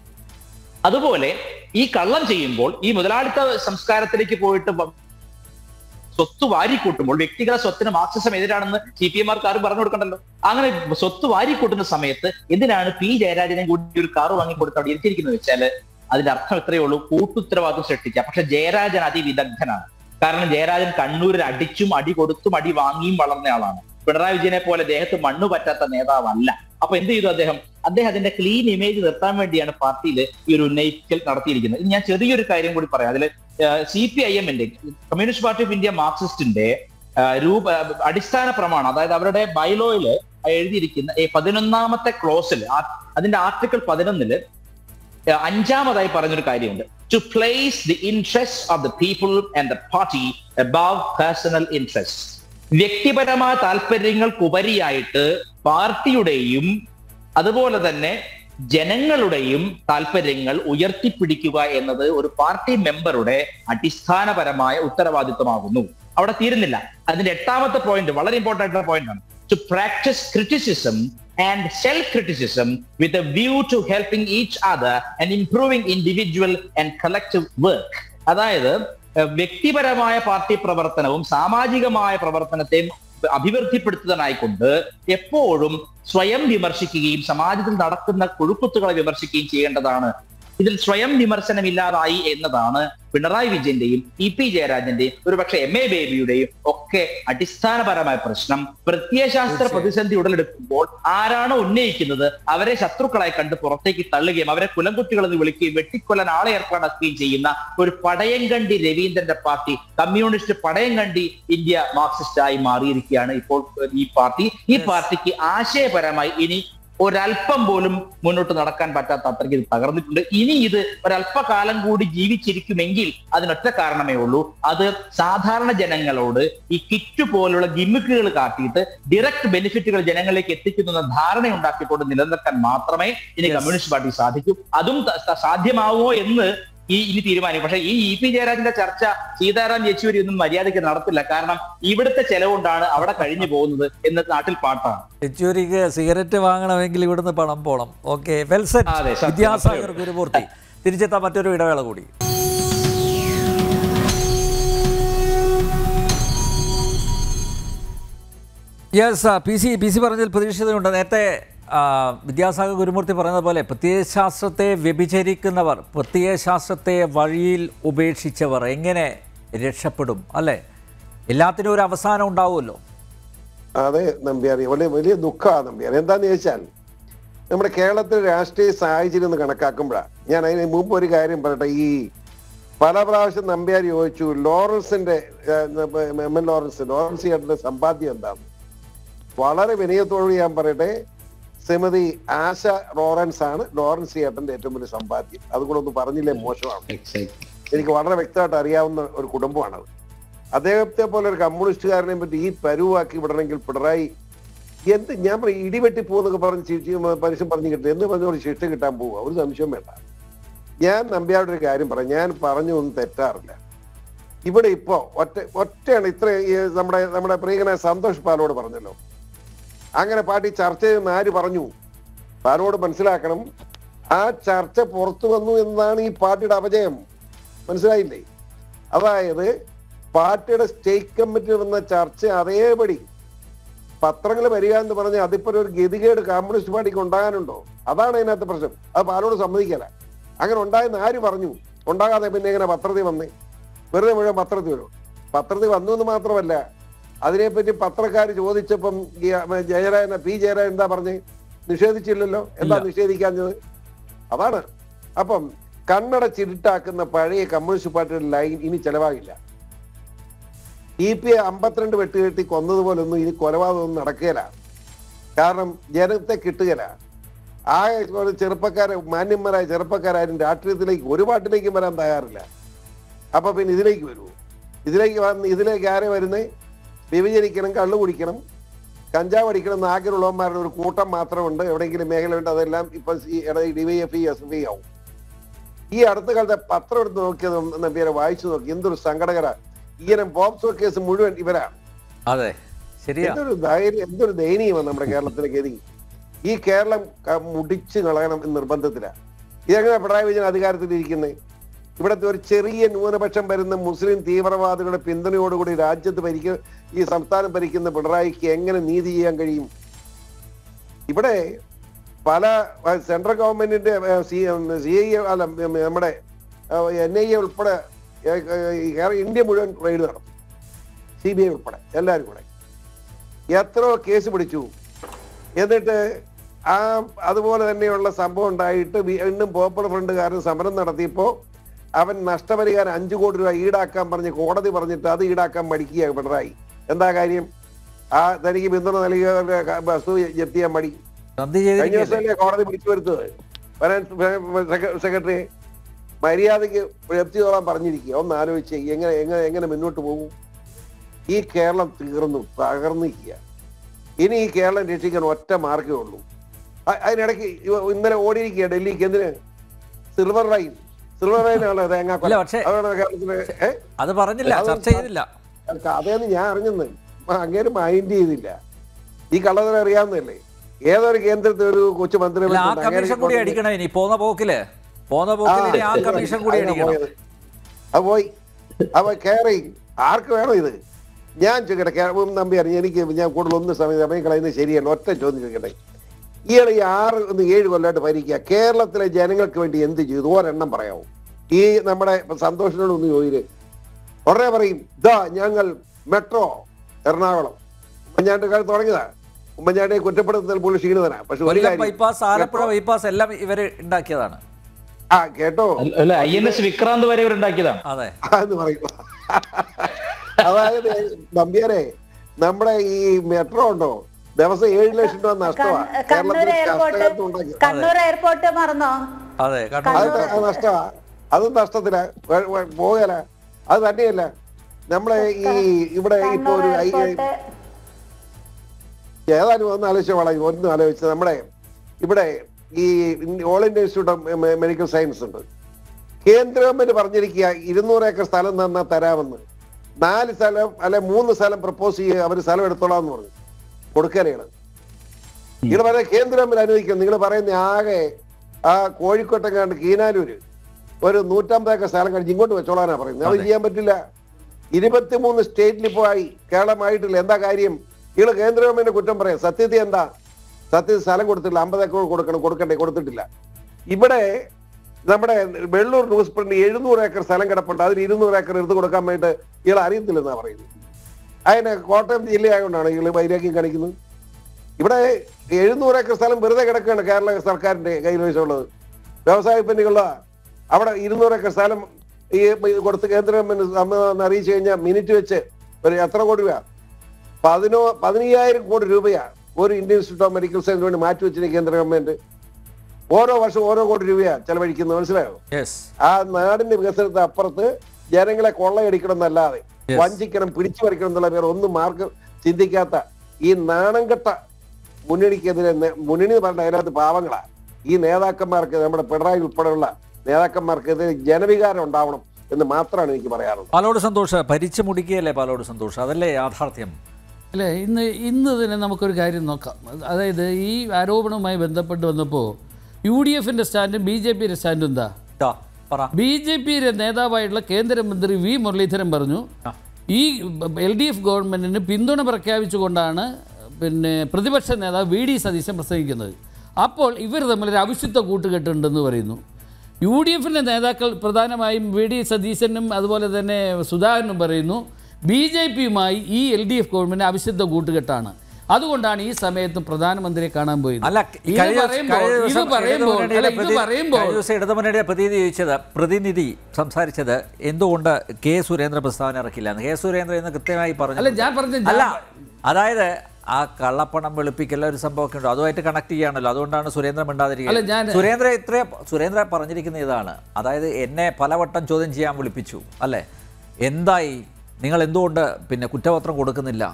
അതുപോലെ ഈ കള്ളം ചെയ്യുമ്പോൾ ഈ മുതലാളിത്ത സംസ്കാരത്തിലേക്ക് പോയിട്ട് വ- സ്വത്ത് വാരിക്കൂട്ടുമ്പോൾ വ്യക്തിഗത സ്വത്തിന് മാർക്സിസം എതിരാണെന്ന് സി പി എമാർക്ക് ആരും പറഞ്ഞു കൊടുക്കണ്ടല്ലോ അങ്ങനെ സ്വത്ത് വാരിക്കൂട്ടുന്ന സമയത്ത് എന്തിനാണ് പി ജയരാജനെ കൂടി ഒരു കാറ് വാങ്ങിക്കൊടുത്ത് അവിടെ ഇരുത്തിയിരിക്കുന്നത് വെച്ചാല് അതിന്റെ അർത്ഥം എത്രയേ ഉള്ളൂ കൂട്ടുത്തരവാദിത്വം സൃഷ്ടിക്കുക പക്ഷെ ജയരാജൻ അതിവിദഗ്ധനാണ് കാരണം ജയരാജൻ കണ്ണൂരിൽ അടിച്ചും അടി കൊടുത്തും അടി വാങ്ങിയും വളർന്ന ആളാണ് പിണറായി വിജയനെ പോലെ ദേഹത്ത് മണ്ണ് പറ്റാത്ത നേതാവല്ല അപ്പൊ എന്ത് ചെയ്തു അദ്ദേഹം അദ്ദേഹം അതിന്റെ ക്ലീൻ ഇമേജ് നിർത്താൻ വേണ്ടിയാണ് പാർട്ടിയിൽ ഈ ഒരു ഉന്നയിക്കൽ നടത്തിയിരിക്കുന്നത് ഇനി ഞാൻ ചെറിയൊരു കാര്യം കൂടി പറയാം അതിൽ സി പി ഐ എമ്മിന്റെ കമ്മ്യൂണിസ്റ്റ് പാർട്ടി ഓഫ് ഇന്ത്യ മാർക്സിസ്റ്റിന്റെ ആ, രൂപ അടിസ്ഥാന പ്രമാണം അതായത് അവരുടെ ബൈലോയിൽ എഴുതിയിരിക്കുന്ന ഈ പതിനൊന്നാമത്തെ ക്ലോസിൽ അതിന്റെ ആർട്ടിക്കിൾ പതിനൊന്നില് ഏഹ് അഞ്ചാമതായി പറഞ്ഞൊരു കാര്യമുണ്ട് to place the interest of the people and the party above personal interest വ്യക്തിപരമായ താല്പര്യങ്ങൾക്കുപരിയായിട്ട് പാർട്ടിയുടെയും അതുപോലെ തന്നെ ജനങ്ങളുടെയും താല്പര്യങ്ങൾ ഉയർത്തിപ്പിടിക്കുക എന്നത് ഒരു പാർട്ടി മെമ്പറുടെ അടിസ്ഥാനപരമായ ഉത്തരവാദിത്വമാകുന്നു അവിടെ തീരുന്നില്ല അതിന്റെ എട്ടാമത്തെ പോയിന്റ് വളരെ ഇമ്പോർട്ടന്റ് ആയിട്ടുള്ള പോയിന്റ് ആണ് to practice criticism and self criticism with a view to helping each other and improving individual and collective work അതായത് ഏഹ്, വ്യക്തിപരമായ പാർട്ടി പ്രവർത്തനവും സാമാജികമായ പ്രവർത്തനത്തെയും അഭിവൃദ്ധിപ്പെടുത്തുന്നതിനായിക്കൊണ്ട് എപ്പോഴും സ്വയം വിമർശിക്കുകയും സമാജത്തിൽ നടക്കുന്ന കൊഴുക്കുത്തുകളെ വിമർശിക്കുകയും ചെയ്യേണ്ടതാണ് ഇതിൽ സ്വയം വിമർശനമില്ലാതായി എന്നതാണ് പിണറായി വിജയന്റെയും ഇ പി ജയരാജന്റെയും ഒരുപക്ഷെ എം എ ബേബിയുടെയും ഒക്കെ അടിസ്ഥാനപരമായ പ്രശ്നം പ്രത്യയശാസ്ത്ര പ്രതിസന്ധി ഉടലെടുക്കുമ്പോൾ ആരാണോ ഉന്നയിക്കുന്നത് അവരെ ശത്രുക്കളായി കണ്ട് പുറത്തേക്ക് തള്ളുകയും അവരെ കുലംകുട്ടികളെന്ന് വിളിക്കുകയും വെട്ടിക്കൊല്ലാൻ ആളെ ഏർപ്പാടാക്കുകയും ചെയ്യുന്ന ഒരു പടയങ്കണ്ടി രവീന്ദ്രന്റെ party communist Padayankandi India Marxist ആയി മാറിയിരിക്കുകയാണ് ഇപ്പോൾ ഈ പാർട്ടി ഈ പാർട്ടിക്ക് ആശയപരമായി ഇനി ഒരല്പം പോലും മുന്നോട്ട് നടക്കാൻ പറ്റാത്ത അത്രയ്ക്ക് ഇത് തകർന്നിട്ടുണ്ട് ഇനി ഇത് ഒരല്പകാലം കൂടി ജീവിച്ചിരിക്കുമെങ്കിൽ അതിനൊറ്റ കാരണമേ ഉള്ളൂ അത് സാധാരണ ജനങ്ങളോട് ഈ കിറ്റ് പോലുള്ള ഗിമ്മിക്കുകൾ കാട്ടിയിട്ട് ഡയറക്റ്റ് ബെനിഫിറ്റുകൾ ജനങ്ങളിലേക്ക് എത്തിക്കുന്ന ധാരണ ഉണ്ടാക്കിക്കൊണ്ട് നിലനിർത്താൻ മാത്രമേ ഇനി കമ്മ്യൂണിസ്റ്റ് പാർട്ടി സാധിക്കൂ അതും ത- ത- സാധ്യമാവുമോ എന്ന് ഈ ഇനി തീരുമാനിക്കും പക്ഷെ ഈ ഇ പി ജയരാജന്റെ ചർച്ച സീതാറാം യെച്ചൂരി ഒന്നും മര്യാദയ്ക്ക് നടത്തില്ല കാരണം ഇവിടുത്തെ ചെലവുകൊണ്ടാണ് അവിടെ കഴിഞ്ഞു പോകുന്നത് എന്ന് നാട്ടിൽ പാട്ടാണ് യെച്ചൂരിക്ക് സിഗരറ്റ് വാങ്ങണമെങ്കിൽ ഇവിടുന്ന് പണം പോണം ഓക്കെ വെൽസെറ്റ് അതെ, സത്യം. വിദ്യാസാഗർ ഗുരുമൂർത്തി തിരിച്ചെത്താൻ മറ്റൊരു ഇടവേള കൂടി yes P C P C പറഞ്ഞതിൽ പ്രതീക്ഷിതമുണ്ട് നേരത്തെ ആ, വിദ്യാസാഗർ ഗുരുമൂർത്തി പറഞ്ഞതുപോലെ പ്രത്യയശാസ്ത്രത്തെ വ്യഭിചരിക്കുന്നവർ പ്രത്യയശാസ്ത്രത്തെ വഴിയിൽ ഉപേക്ഷിച്ചവർ എങ്ങനെ രക്ഷപ്പെടും അല്ലേ എല്ലാത്തിനും ഒരു അവസാനം ഉണ്ടാവുമല്ലോ അതെ നമ്പ്യാറി വലിയ വലിയ ദുഃഖമാണ് നമ്പ്യാറി എന്താന്ന് ചോദിച്ചാൽ നമ്മുടെ കേരളത്തിലെ രാഷ്ട്രീയ സാഹചര്യം ഒന്ന് കണക്കാക്കുമ്പോഴാണ് ഞാൻ അതിന് മുമ്പ് ഒരു കാര്യം പറയട്ടെ ഈ പല പ്രാവശ്യം നമ്പ്യാർ ചോദിച്ചു ലോറൻസിന്റെ ഏഹ്, എം എൻ ലോറൻസ് ലോറൻസ് ചേട്ടന്റെ സമ്പാദ്യം എന്താണ് വളരെ വിനയത്തോട് ഞാൻ പറയട്ടെ ശ്രീമതി ആശ ലോറൻസ് ആണ് ലോറൻസ് ചേട്ടന്റെ ഏറ്റവും വലിയ സമ്പാദ്യം അതുകൂടെ ഒന്ന് പറഞ്ഞില്ലേ മോശമാണ് എനിക്ക് വളരെ വ്യക്തമായിട്ട് അറിയാവുന്ന ഒരു കുടുംബമാണത് അദ്ദേഹത്തെ പോലെ ഒരു കമ്മ്യൂണിസ്റ്റുകാരനെ പറ്റി ഈ പരുവാക്കി വിടണമെങ്കിൽ പിണറായി എന്ത് ഞാൻ പറയും ഇടിവെട്ടി പോകുന്നൊക്കെ പറഞ്ഞ് ചിരിച്ച് പരസ്യം പറഞ്ഞു കിട്ടും എന്ന് പറഞ്ഞ ശിക്ഷ കിട്ടാൻ പോവുക ഒരു സംശയം വേണ്ട ഞാൻ നമ്പ്യാരുടെ ഒരു കാര്യം പറയാം ഞാൻ പറഞ്ഞു ഒന്നും തെറ്റാറില്ല ഇവിടെ ഇപ്പോ ഒറ്റ ഒറ്റയാണ് ഇത്ര ഈ നമ്മുടെ നമ്മുടെ പ്രിയങ്കനായ സന്തോഷ് പാലോട് പറഞ്ഞല്ലോ അങ്ങനെ പാർട്ടി ചർച്ച ചെയ്യുന്ന ആര് പറഞ്ഞു പാലോട് മനസ്സിലാക്കണം ആ ചർച്ച പുറത്തു വന്നു എന്നതാണ് ഈ പാർട്ടിയുടെ അപജയം മനസ്സിലായില്ലേ അതായത് പാർട്ടിയുടെ സ്റ്റേറ്റ് കമ്മിറ്റി വന്ന ചർച്ച അതേപടി പത്രങ്ങൾ വരിക എന്ന് പറഞ്ഞ് അതിപ്പോ ഒരു ഗതികേട് കമ്മ്യൂണിസ്റ്റ് പാർട്ടിക്ക് ഉണ്ടാകാനുണ്ടോ അതാണ് അതിനകത്ത് പ്രശ്നം അത് പാലോട് സമ്മതിക്കല അങ്ങനെ ഉണ്ടായെന്ന് ആര് പറഞ്ഞു ഉണ്ടാകാതെ പിന്നെ എങ്ങനെ പത്രത്തിൽ വന്നേ വെറുതെ മുഴുവൻ പത്രത്തിൽ വരും പത്രത്തിൽ വന്നു എന്ന് മാത്രമല്ല അതിനെപ്പറ്റി പത്രക്കാർ ചോദിച്ചപ്പം ഈ ജയരാജൻ പി ജയരാജൻ എന്താ പറഞ്ഞേ നിഷേധിച്ചില്ലല്ലോ എന്താ നിഷേധിക്കാഞ്ഞത് അതാണ് അപ്പം കണ്ണട ചിരുട്ടാക്കുന്ന പഴയ കമ്മ്യൂണിസ്റ്റ് പാർട്ടിയുടെ ലൈൻ ഇനി ചെലവാകില്ല ഇ പി അമ്പത്തിരണ്ട് വെട്ടുകെട്ടി കൊന്നതുപോലൊന്നും ഇനി കൊലപാതകമൊന്നും നടക്കുകയില്ല കാരണം ജനത്തെ കിട്ടുകയില്ല ആ ഒരു ചെറുപ്പക്കാരെ മാന്യന്മാരായ ചെറുപ്പക്കാരും രാഷ്ട്രീയത്തിലേക്ക് ഒരു പാട്ടിലേക്കും വരാൻ തയ്യാറില്ല അപ്പൊ പിന്നെ ഇതിലേക്ക് വരൂ ഇതിലേക്ക് വന്ന് ഇതിലേക്ക് ആരെ വരുന്നേ വ്യഭിചരിക്കണം കള്ളു കുടിക്കണം കഞ്ചാവ് അടിക്കണം എന്ന് ആഗ്രഹമുള്ളവന്മാരുടെ ഒരു കൂട്ടം മാത്രമുണ്ട് എവിടെയെങ്കിലും മേഖലയുണ്ട് അതെല്ലാം ഇപ്പൊ ഡിവൈഎഫ് എസ് എഫ് ആവും ഈ അടുത്ത കാലത്തെ പത്രം എടുത്ത് നോക്കിയത് നമ്പിയാരെ വായിച്ചു നോക്കി എന്തൊരു സങ്കടകര ഇങ്ങനെ പോക്സോ കേസ് മുഴുവൻ ഇവരാണ് അതെ ശരിയാ എന്തൊരു ധൈര്യം എന്തൊരു ദയനീയമാണ് നമ്മുടെ കേരളത്തിലെ ഗതി ഈ കേരളം ക- മുടിച്ചു കളയണം എന്ന് നിർബന്ധത്തിലാണ് ഇതെങ്ങനെ പിണറായി വിജയൻ അധികാരത്തിലിരിക്കുന്നത് ഇവിടുത്തെ ഒരു ചെറിയ ന്യൂനപക്ഷം വരുന്ന മുസ്ലിം തീവ്രവാദികളുടെ പിന്തുണയോടുകൂടി രാജ്യത്ത് ഭരിക്ക ഈ സംസ്ഥാനം ഭരിക്കുന്ന പിണറായിക്ക് എങ്ങനെ നീതി ചെയ്യാൻ കഴിയും ഇവിടെ പല അഹ് സെൻട്രൽ ഗവൺമെന്റിന്റെ സി ഐ അല്ല ഉം, നമ്മുടെ എൻ ഐ എ ഉൾപ്പെടെ ഏഹ്, ഏഹ്, ഈ കേരള- ഇന്ത്യ മുഴുവൻ റെയ്ഡ് നടത്തും സി ബി ഐ ഉൾപ്പെടെ എല്ലാവരും കൂടെ എത്രയോ കേസ് പിടിച്ചു എന്നിട്ട് ആ അതുപോലെ തന്നെയുള്ള സംഭവം ഉണ്ടായിട്ട് വീണ്ടും പോപ്പുലർ ഫ്രണ്ടുകാരൻ സമരം നടത്തിയപ്പോ അവൻ നഷ്ടപരിഹാരം അഞ്ചു കോടി രൂപ ഈടാക്കാൻ പറഞ്ഞ് കോടതി പറഞ്ഞിട്ട് അത് ഈടാക്കാൻ മടിക്കുക പിണറായി എന്താ കാര്യം ആ തനിക്ക് പിന്തുണ നൽകിയവരുടെ ക- വസ്തു ജപ്തി ചെയ്യാൻ മടി സന്ധി കഴിഞ്ഞ ചെയ്തിരിക്കുകയല്ലേ ദിവസമല്ലേ കോടതി പിടിച്ചു വരുത്തത് ഫൈനാൻസ് സെക്രട്ടറി മര്യാദയ്ക്ക് ജപ്തി ചെയ്തോളാൻ പറഞ്ഞിരിക്കുക ഒന്ന് ആലോചിച്ച് എങ്ങനെ എങ്ങനെ എങ്ങനെ മുന്നോട്ട് പോകും ഈ കേരളം തീർന്നു തകർന്നിരിക്കുക ഇനി ഈ കേരളം രക്ഷിക്കാൻ ഒറ്റ മാർഗേ ഉള്ളൂ അ- അതിനിടയ്ക്ക് ഇവ- ഇന്നലെ ഓടിയിരിക്കുക ഡൽഹിക്ക് എന്തിന് സിൽവർ ലൈൻ സിൽവർ ലൈനാണല്ലോ തേങ്ങാ ഇല്ല, പക്ഷേ- അതാണ് കേരളത്തിലെ ഏ അത് പറഞ്ഞില്ല അത് ചർച്ച ചെയ്തില്ല കഥയെന്ന് ഞാൻ അറിഞ്ഞെന്ന് അങ്ങേര് മൈൻഡ് ചെയ്തില്ല ഈ കള്ളതിനെ അറിയാവുന്നതല്ലേ ഏതൊരു കേന്ദ്രത്തിൽ ഒരു കൊച്ചു മന്ത്രി അല്ല ആ വന്നിട്ടുണ്ട്. അങ്ങേര് കമ്മീഷൻ കൂടി കൊണ്ടുവന്ന് അടിക്കണം ഇനി പോന്ന പോക്കില് പോന്ന പോക്കിൽ ഇനി ആ ആ, കമ്മീഷൻ കൂടി അതിനാ അടിക്കണം പോയത്. അത് പോയി അപ്പൊ കേറി ആർക്ക് വേണം ഇത് ഞാൻ ചോദിക്കട്ടെ കേരളം നമ്പി അറിഞ്ഞു എനിക്ക് ഞാൻ കൂടുതൽ ഒന്നും സമയം സമയം കളയുന്നത് ശരിയല്ല ഒറ്റ ചോദ്യം ചോദിക്കട്ടെ ഇയാൾ ഈ ആറ് ഒന്ന് ഏഴ് കൊല്ലമായിട്ട് ഭരിക്കുക കേരളത്തിലെ ജനങ്ങൾക്ക് വേണ്ടി എന്ത് ചെയ്തു ഒരെണ്ണം പറയാമോ ഈ നമ്മുടെ സന്തോഷിനോട് ഒന്ന് ചോദിര് ഉടനെ പറയും ഇതാ ഞങ്ങൾ മെട്രോ എറണാകുളം ഉമ്മൻചാണ്ടി കാലത്ത് തുടങ്ങിയതാ ഉമ്മൻചാണ്ടിയെ കുറ്റപ്പെടുത്തുന്നതിൽ പോലും ക്ഷീണിതനാ പക്ഷെ ഒരു കൊല്ലം കാര്യം ബൈപ്പാസ് ആലപ്പുഴ ബൈപ്പാസ് എല്ലാം ഇവര് ഉണ്ടാക്കിയതാണ് ആ കേട്ടോ അല്ല ഐ എൻ എസ് വിക്രാന്ത് വരെ ഇവരുണ്ടാക്കിയതാണ് അതെ എന്ന് പറയും അതായത് നമ്പ്യാരെ നമ്മുടെ ഈ മെട്രോ ഉണ്ടോ ദിവസം ഏഴ് ലക്ഷം രൂപ നഷ്ടമാണ് കണ്ണ- കണ്ണൂർ എയർപോർട്ട് ഉണ്ടാക്കി കണ്ണൂർ എയർപോർട്ട് മറന്നോ അതെ കണ്ണൂർ അത് ത- അത് നഷ്ടമാ അത് നഷ്ടത്തില പോകല അത് തന്നെയല്ല നമ്മളെ ഈ ഇവിടെ ഇപ്പൊ കണ്ണൂർ ഒരു ഐ- എയർപോർട്ട് ഏതായാലും ഒന്ന് ആലോചിച്ച വളരെ ഒന്ന് ആലോചിച്ചത് നമ്മുടെ ഇവിടെ ഈ ഓൾ ഇന്ത്യ ഇൻസ്റ്റിറ്റ്യൂട്ട് ഓഫ് മെ- മെഡിക്കൽ സയൻസ് ഉണ്ട് കേന്ദ്ര ഗവൺമെന്റ് പറഞ്ഞിരിക്കുക ഇരുന്നൂറ് ഏക്കർ സ്ഥലം തന്നാ തരാമെന്ന് നാല് സ്ഥലം അല്ലെ മൂന്ന് സ്ഥലം പ്രപ്പോസ് ചെയ്യുക അവർ സ്ഥലം എടുത്തോളാന്ന് പറഞ്ഞു കൊടുക്കാനാണ് നിങ്ങൾ പറയുന്ന കേന്ദ്ര ഗവൺമെന്റ് അനുവദിക്കും നിങ്ങൾ പറയുന്ന ആകെ ആ കോഴിക്കോട്ടെങ്ങാണ്ട് കീനാലൂര് ഒരു നൂറ്റമ്പത് ഏക്കർ സ്ഥലം കഴിഞ്ഞ് ഇങ്ങോട്ട് വെച്ചോളാനാ പറയുന്നത് അത് ചെയ്യാൻ പറ്റില്ല ഇരുപത്തിമൂന്ന് സ്റ്റേറ്റിൽ ഇപ്പോൾ ആയി കേരളമായിട്ടില്ല എന്താ കാര്യം നിങ്ങൾ കേന്ദ്ര ഗവൺമെന്റ് കുറ്റം പറയാം സത്യത്തിൽ എന്താ സത്യത്തിൽ സ്ഥലം കൊടുത്തിട്ടില്ല അമ്പത് ഏക്കർ കൊടുക്കണം കൊടുക്കണ്ടേ കൊടുത്തിട്ടില്ല ഇവിടെ നമ്മുടെ വെള്ളൂർ ന്യൂസ് പ്രിന്റ് എഴുന്നൂറ് ഏക്കർ സ്ഥലം കിടപ്പുണ്ട് അതിന് ഇരുന്നൂറ് ഏക്കർ എടുത്ത് കൊടുക്കാൻ വേണ്ടിയിട്ട് ഇയാൾ അറിയത്തില്ലെന്നാ പറയുന്നത് അതിന് കോട്ടയം ജില്ലയായതുകൊണ്ടാണ് ഇയാൾ വൈരാഗ്യം കാണിക്കുന്നത് ഇവിടെ എഴുന്നൂറ് ഏക്കർ സ്ഥലം വെറുതെ കിടക്കുകയാണ് കേരള സർക്കാരിന്റെ കൈവശമുള്ളത് വ്യവസായ ഉൽപ്പന്നങ്ങള അവിടെ ഇരുന്നൂറ് ഏക്കർ സ്ഥലം ഈ കൊടുത്ത് കേന്ദ്ര ഗവൺമെന്റ് സമ്മതം അറിയിച്ചു കഴിഞ്ഞാൽ മിനിറ്റ് വെച്ച് ഒരു എത്ര കോടി രൂപ പതിനോ പതിനയ്യായിരം കോടി രൂപയാണ് ഒരു ഇന്ത്യൻ ഇൻസ്റ്റിറ്റ്യൂട്ട് ഓഫ് മെഡിക്കൽ സയൻസിന് വേണ്ടി മാറ്റി വെച്ചിരിക്കുന്ന കേന്ദ്ര ഗവൺമെന്റ് ഓരോ വർഷം ഓരോ കോടി രൂപയാണ് ചെലവഴിക്കുന്നത് മനസ്സിലായോ യെസ് ആ നാടിന്റെ വികസനത്തിന് അപ്പുറത്ത് ജനങ്ങളെ കൊള്ളയടിക്കണം എന്നല്ലാതെ Yes. വഞ്ചിക്കണം പിടിച്ചു പറിക്കണം എന്നുള്ള പേര് ഒന്നും മാർക്ക് ചിന്തിക്കാത്ത ഈ നാണം കെട്ട മുന്നണിക്കെതിരെ നെ- മുന്നണി എന്ന് പറഞ്ഞ അതിനകത്ത് പാവങ്ങളാ ഈ നേതാക്കന്മാർക്ക് നമ്മുടെ പിണറായി ഉൾപ്പെടെയുള്ള നേതാക്കന്മാർക്കെതിരെ ജനവികാരം ഉണ്ടാവണം എന്ന് മാത്രമാണ് എനിക്ക് പറയാറുള്ളത് പാലോട് സന്തോഷ് ഭരിച്ചു മുടിക്കുകയല്ലേ പാലോട് സന്തോഷ് അതല്ലേ യാഥാർത്ഥ്യം അല്ലേ ഇന്ന് ഇന്ന് തന്നെ നമുക്കൊരു കാര്യം നോക്കാം അതായത് ഈ ആരോപണവുമായി ബന്ധപ്പെട്ട് വന്നപ്പോൾ യു ഡി എഫിൻ്റെ സ്റ്റാൻഡും ബി ജെ പിയുടെ സ്റ്റാൻഡും എന്താ ഇതാ, പറ ബി ജെ പിയുടെ നേതാവായിട്ടുള്ള കേന്ദ്രമന്ത്രി വി മുരളീധരൻ പറഞ്ഞു ഈ എൽ ഡി എഫ് ഗവൺമെന്റിന് പിന്തുണ പ്രഖ്യാപിച്ചുകൊണ്ടാണ് പിന്നെ പ്രതിപക്ഷ നേതാവ് വി ഡി സതീശൻ പ്രസംഗിക്കുന്നത് അപ്പോൾ ഇവർ തമ്മിൽ ഒരു അവിശുദ്ധ കൂട്ടുകെട്ടുണ്ടെന്ന് പറയുന്നു യു ഡി എഫിൻ്റെ നേതാക്കൾ പ്രധാനമായും വി ഡി സതീശനും അതുപോലെ തന്നെ സുധാകരനും പറയുന്നു ബി ജെ പിയുമായി ഈ എൽ ഡി എഫ് ഗവൺമെൻറ് അവിശുദ്ധ കൂട്ടുകെട്ടാണ് അതുകൊണ്ടാണ് ഈ സമയത്ത് പ്രധാനമന്ത്രിയെ കാണാൻ പോയത് അല്ല ഇത് കഴിഞ്ഞ ദിവസം- പറയുമ്പോൾ കഴിഞ്ഞ ഇത് ദിവസം പറയുമ്പോൾ ഇടതുമുന്നണിയുടെ അല്ല ഇത് പ്രതി- പറയുമ്പോൾ കഴിഞ്ഞ ദിവസം ഇടതുമുന്നണിയുടെ പ്രതിനിധി ചോദിച്ചത് പ്രതിനിധി സംസാരിച്ചത് എന്തുകൊണ്ട് കെ സുരേന്ദ്ര പ്രസ്താവന ഇറക്കില്ല എന്ന് കെ സുരേന്ദ്രൻ എന്ന് കൃത്യമായി പറഞ്ഞു അല്ല ഞാൻ പറഞ്ഞ അല്ല അതായത് ആ കള്ളപ്പണം വെളുപ്പിക്കൽ ഒരു സംഭവമൊക്കെ ഉണ്ട് അതുമായിട്ട് കണക്ട് ചെയ്യാണല്ലോ അതുകൊണ്ടാണ് സുരേന്ദ്രൻ അല്ല, മിണ്ടാതിരിക്കുന്നത് ഞാൻ- സുരേന്ദ്ര ഇത്ര സുരേന്ദ്ര പറഞ്ഞിരിക്കുന്ന ഇതാണ് അതായത് എന്നെ പലവട്ടം ചോദ്യം ചെയ്യാൻ വിളിപ്പിച്ചു അല്ലേ എന്തായി നിങ്ങൾ എന്തുകൊണ്ട് പിന്നെ കുറ്റപത്രം കൊടുക്കുന്നില്ല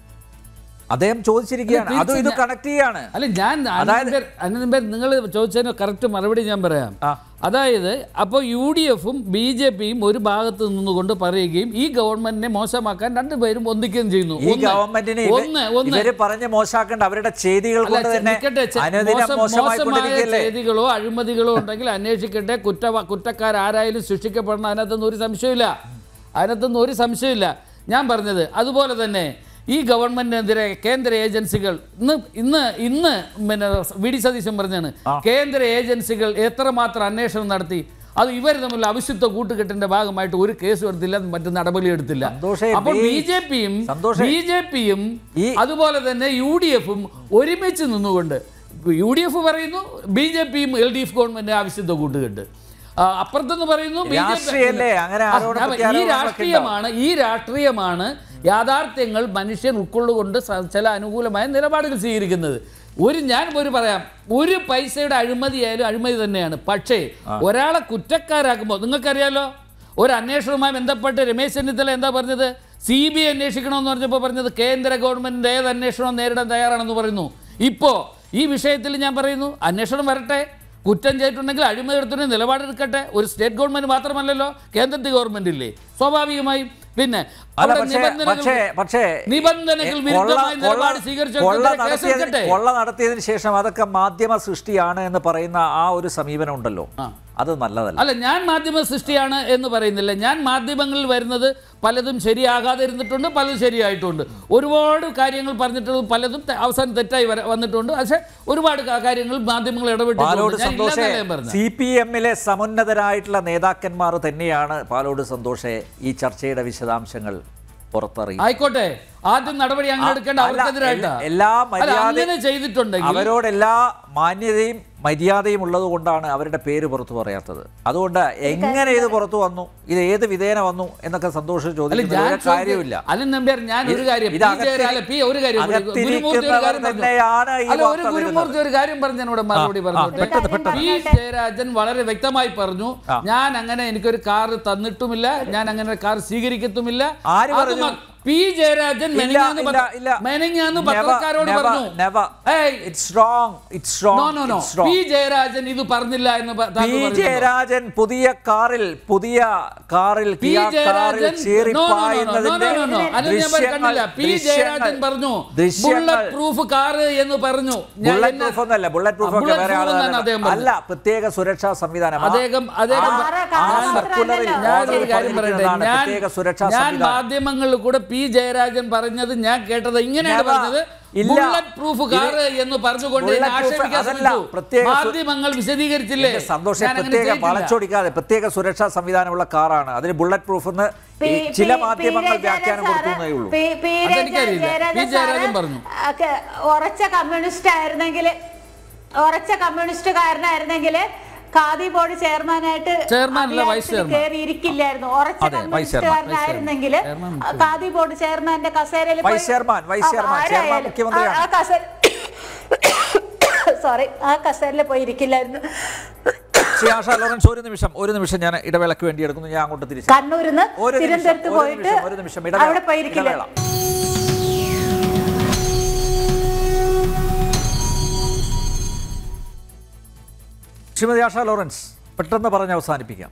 അദ്ദേഹം ചോദിച്ചിരിക്കുകയാണ് അല്ല, അതും ഇത് തീർച്ചയായും കണക്ട് ചെയ്യാണ് അല്ല ഞാൻ അതായത്- അനന്തൻ നിങ്ങൾ ചോദിച്ചതിന് കറക്റ്റ് മറുപടി ഞാൻ പറയാം ആ. അതായത് അപ്പോൾ യു ഡി എഫും ബി ജെ പിയും ഒരു ഭാഗത്ത് നിന്നുകൊണ്ട് പറയുകയും ഈ ഗവൺമെന്റിനെ മോശമാക്കാൻ രണ്ടുപേരും ഒന്നിക്കുകയും ചെയ്യുന്നു ഈ ഒന്ന്, ഗവൺമെന്റിനെ ഇവ- ഒന്ന് ഒന്ന് ഇവര് പറഞ്ഞ് മോശമാക്കേണ്ട അവരുടെ ചെയ്തികൾ അല്ല, കൊണ്ട് തന്നെ നിൽക്കട്ടെ, ചെ- അനുദിനം മോശം- മോശമായ മോശമായിക്കൊണ്ടിരിക്കുകയല്ലേ ചെയ്തികളോ അഴിമതികളോ ഉണ്ടെങ്കിൽ അന്വേഷിക്കട്ടെ കുറ്റ കുറ്റക്കാരാരായാലും ശിക്ഷിക്കപ്പെടണം അതിനകത്തൊന്നും ഒരു സംശയമില്ല അതിനകത്തൊന്നും ഒരു സംശയമില്ല ഞാൻ പറഞ്ഞത് അതുപോലെ തന്നെ ഈ ഗവൺമെന്റിനെതിരെ കേന്ദ്ര ഏജൻസികൾ ഇന്ന് ഇന്ന് ഇന്ന് പിന്നെ വി ഡി സതീശൻ പറഞ്ഞാണ് കേന്ദ്ര ഏജൻസികൾ എത്രമാത്രം അന്വേഷണം നടത്തി അത് ഇവർ തമ്മിലുള്ള അവിശുദ്ധ കൂട്ടുകെട്ടിന്റെ ഭാഗമായിട്ട് ഒരു കേസ് എടുത്തില്ല മറ്റു നടപടി എടുത്തില്ല സന്തോഷേ, അപ്പോൾ ഈ- ബി ജെ പിയും സന്തോഷേ, ബി ജെ പിയും ഈ- അതുപോലെ തന്നെ യു ഡി എഫും ഒരുമിച്ച് നിന്നുകൊണ്ട് യു ഡി എഫ് പറയുന്നു ബി ജെ പിയും എൽ ഡി എഫ് ഗവൺമെന്റ് ആവശ്യത്തെ കൂട്ടുകെട്ട് ആ, അപ്പുറത്തെന്ന് പറയുന്നു ബി ജെ പി രാഷ്ട്രീയമല്ലേ? അങ്ങനെ ആ, ആരോപണ ഞാൻ- ഈ പ്രത്യാരോപണങ്ങളൊക്കെ രാഷ്ട്രീയമാണ് ഈ രാഷ്ട്രീയമാണ് യാഥാർത്ഥ്യങ്ങൾ മനുഷ്യൻ ഉൾക്കൊള്ളുകൊണ്ട് സ- ചില അനുകൂലമായ നിലപാടുകൾ സ്വീകരിക്കുന്നത് ഒരു ഞാൻ ഒരു പറയാം ഒരു പൈസയുടെ അഴിമതിയായാലും അഴിമതി തന്നെയാണ് പക്ഷേ ഒരാളെ കുറ്റക്കാരാക്കുമ്പോൾ നിങ്ങൾക്കറിയാലോ ഒരു അന്വേഷണവുമായി ബന്ധപ്പെട്ട് രമേശ് ചെന്നിത്തല എന്താ പറഞ്ഞത് സി ബി ഐ അന്വേഷിക്കണമെന്ന് പറഞ്ഞപ്പോൾ പറഞ്ഞത് കേന്ദ്ര ഗവൺമെന്റിന്റെ ഏത് അന്വേഷണവും നേരിടാൻ തയ്യാറാണെന്ന് പറയുന്നു ഇപ്പോൾ ഈ വിഷയത്തിൽ ഞാൻ പറയുന്നു അന്വേഷണം വരട്ടെ കുറ്റം ചെയ്തിട്ടുണ്ടെങ്കിൽ അഴിമതി എടുത്തിട്ടുണ്ടെങ്കിൽ നിലപാടെടുക്കട്ടെ ഒരു സ്റ്റേറ്റ് ഗവൺമെന്റ് മാത്രമല്ലല്ലോ കേന്ദ്രത്തിൽ ഗവൺമെന്റ് ഇല്ലേ സ്വാഭാവികമായും പിന്നെ അല്ല അവിടെ പക്ഷേ നിബന്ധനകൾ- പക്ഷേ പക്ഷേ നിബന്ധനകൾ എ, വിരുദ്ധമായ കൊള്ള- നിലപാട് കൊള്ള സ്വീകരിച്ചെടുക്കട്ടെ നടത്തിയതിന് കൊള്ള നടത്തിയതിന് ശേഷം അതൊക്കെ മാധ്യമ സൃഷ്ടിയാണ് എന്ന് പറയുന്ന ആ ഒരു സമീപനം ഉണ്ടല്ലോ അത് നല്ലതല്ല അല്ല ഞാൻ മാധ്യമ സൃഷ്ടിയാണ് എന്ന് പറയുന്നില്ല ഞാൻ മാധ്യമങ്ങളിൽ വരുന്നത് പലതും ശരിയാകാതെ ഇരുന്നിട്ടുണ്ട് പലതും ശരിയായിട്ടുണ്ട് ഒരുപാട് കാര്യങ്ങൾ പറഞ്ഞിട്ടുള്ളത് പലതും തെ- അവസാനം തെറ്റായി വര- വന്നിട്ടുണ്ട് പക്ഷേ ഒരുപാട് കാ- കാര്യങ്ങൾ മാധ്യമങ്ങൾ പാലോട് ഇടപെട്ടിട്ടുണ്ട് ഞാൻ സന്തോഷെ ഇല്ലാന്നല്ല ഞാൻ പറഞ്ഞത് സി പി എമ്മിലെ സമുന്നതരായിട്ടുള്ള നേതാക്കന്മാർ തന്നെയാണ് പാലോട് സന്തോഷെ ഈ ചർച്ചയുടെ വിശദാംശങ്ങൾ പുറത്തറിയും ആയിക്കോട്ടെ ആദ്യം നടപടി അങ്ങനെ എടുക്കേണ്ട അല്ല, അവർക്കെതിരായിട്ടാ എല്ലാ- എല്ലാ അല്ല, മര്യാദ അങ്ങനെ ചെയ്തിട്ടുണ്ടെങ്കിൽ അവരോടെല്ലാ മാന്യതയും മര്യാദയും ഉള്ളത് കൊണ്ടാണ് അവരുടെ പേര് പുറത്തു പറയാത്തത് അതുകൊണ്ട് എങ്ങനെ ഇത് പുറത്തു വന്നു ഇത് ഏത് വിധേന വന്നു എന്നൊക്കെ സന്തോഷം അല്ല ചോദിക്കുന്ന ഞാൻ ഒരു കാര്യമില്ല ചോദിക്ക- അല്ല നമ്പ്യാർ ഞാൻ ഒരു കാര്യം ഇത് പി. അകത്തിരി- ജയരാജൻ പി ഒരു കാര്യം കൂടി. അകത്തിരിക്കുന്നവർ ഗുരുമൂർത്തി ഒരു കാര്യം പറഞ്ഞു. തന്നെയാണ് ഈ അല്ല ഒരു വാർത്ത ഗുരുമൂർത്തി ഒരു കാര്യം പറഞ്ഞ് ഞാൻ ഇവിടെ മറുപടി പറഞ്ഞോട്ടെ പെട്ടെന്ന്, പെട്ടെന്ന്. പി ജയരാജൻ വളരെ വ്യക്തമായി പറഞ്ഞു ഞാൻ അങ്ങനെ എനിക്കൊരു കാർ തന്നിട്ടുമില്ല ഞാൻ അങ്ങനെ ഒരു കാർ സ്വീകരിക്കത്തുമില്ല ആര് അത് പറഞ്ഞു? മ- പി ജയരാജൻ ഇല്ല, മെനഞ്ഞാന്ന് ഇല്ല, പത്ര- ഇല്ല. മെനഞ്ഞാന്ന് Never, പത്രക്കാരോട് never, പറഞ്ഞു never. ഏയ്, It's wrong. It's wrong. no, no, no. It's wrong. P Jayarajan ഇത് പറഞ്ഞില്ല എന്ന് പ- താങ്കൾ പി പറയുന്നുണ്ടോ? ജയരാജൻ പുതിയ കാറിൽ പുതിയ കാറിൽ പി കിയ കാറിൽ Jayarajan ചീറിപ്പായുന്നതിന്റെ No, no, no, no, no, no. അത് ഞാൻ ദൃശ്യങ്ങൾ- കണ്ടില്ല പി ജയരാജൻ ദൃശ്യങ്ങൾ- പറഞ്ഞു ദൃശ്യങ്ങൾ ബുള്ളറ്റ് പ്രൂഫ് കാർ എന്ന് പറഞ്ഞു ഞാൻ ബുള്ളറ്റ് എന്നെ- പ്രൂഫ് ഒന്നല്ല ബുള്ളറ്റ് പ്രൂഫ് ആ, ഒക്കെ bullet വേറെ proof എന്നാണ് അദ്ദേഹം ആളുകൾ പറഞ്ഞത്. അല്ല പ്രത്യേക സുരക്ഷാ സംവിധാനം അദ്ദേഹം അദ്ദേഹം ആ- ആറ് ആ കാർ സർക്കുലറിൽ മാത്രമല്ലല്ലോ. ഞാൻ ഓർഡറിൽ ഒരു കാര്യം പറയട്ടെ പറഞ്ഞിരിക്കുന്നതാണ് ഞാൻ പ്രത്യേക സുരക്ഷാ ഞാൻ സംവിധാനം മാധ്യമങ്ങളിൽ കൂടെ പി ജയരാജൻ പറഞ്ഞത് ഞാൻ കേട്ടത് ഇങ്ങനെയാണ് Never. പറഞ്ഞത് ഇല്ല. ബുള്ളറ്റ് പ്രൂഫ് കാർ എന്ന് പറഞ്ഞുകൊണ്ട് എന്നെ bullet proof ആക്ഷേപിക്കാൻ അതല്ല, ശ്രമിച്ചു പ്രത്യേക സു- മാധ്യമങ്ങൾ വിശദീകരിച്ചില്ലേ എന്റെ സന്തോഷം ഞാൻ അങ്ങനെ പ്രത്യേക ചെയ്തിട്ടില്ല. വളച്ചൊടിക്കാതെ പ്രത്യേക സുരക്ഷാ സംവിധാനമുള്ള കാറാണ് അതിന് ബുള്ളറ്റ് പ്രൂഫ് എന്ന് ഈ പി- ചില പി- മാധ്യമങ്ങൾ പി. വ്യാഖ്യാനം ജയരാജൻ കൊടുക്കുന്നേ ഉള്ളൂ പി- പി. അതെനിക്കറിയില്ല. ജയരാജൻ പി. ജയരാജൻ സാറ് പറഞ്ഞു. ഒക്കെ ഉറച്ച കമ്മ്യൂണിസ്റ്റ് ആയിരുന്നെങ്കിൽ ഉറച്ച കമ്മ്യൂണിസ്റ്റുകാരനായിരുന്നെങ്കിൽ ഖാദി ബോർഡ് ചെയർമാനായിട്ട് ചെയർമാൻ അല്ല, വൈസ് ചെയർമാൻ. കയറിയിരിക്കില്ലായിരുന്നു ഉറച്ച അതെ, വൈസ് ചെയർമാൻ, കമ്മ്യൂണിസ്റ്റുകാരനായിരുന്നെങ്കിൽ ചെയർമാൻ, ഖാദി ബോർഡ് ചെയർമാന്റെ കസേരയിൽ പോയി- വൈസ് ചെയർമാൻ, വൈസ് ചെയർമാൻ, ആ, ചെയർമാൻ ആരായാലും മുഖ്യമന്ത്രിയാണ്. ആ- ആ കസേര സോറി ആ കസേരയിൽ പോയി ഇരിക്കില്ലായിരുന്നു ശ്രീ ആഷ ലോറൻസ് ഒരു നിമിഷം ഒരു നിമിഷം ഞാൻ ഇടവേളയ്ക്ക് വേണ്ടി എടുക്കുന്നു ഞാൻ അങ്ങോട്ട് തിരിച്ചു കണ്ണൂരിന്ന് ഒരു നിമിഷം, തിരുവനന്തപുരത്ത് ഒരു പോയിട്ട് നിമിഷം, ഒരു നിമിഷം, ഇടവേള, അവിടെ പോയിരിക്കില്ല ഇടവേള. ശ്രീമതി ആഷ ലോറൻസ് പെട്ടെന്ന് പറഞ്ഞ് അവസാനിപ്പിക്കാം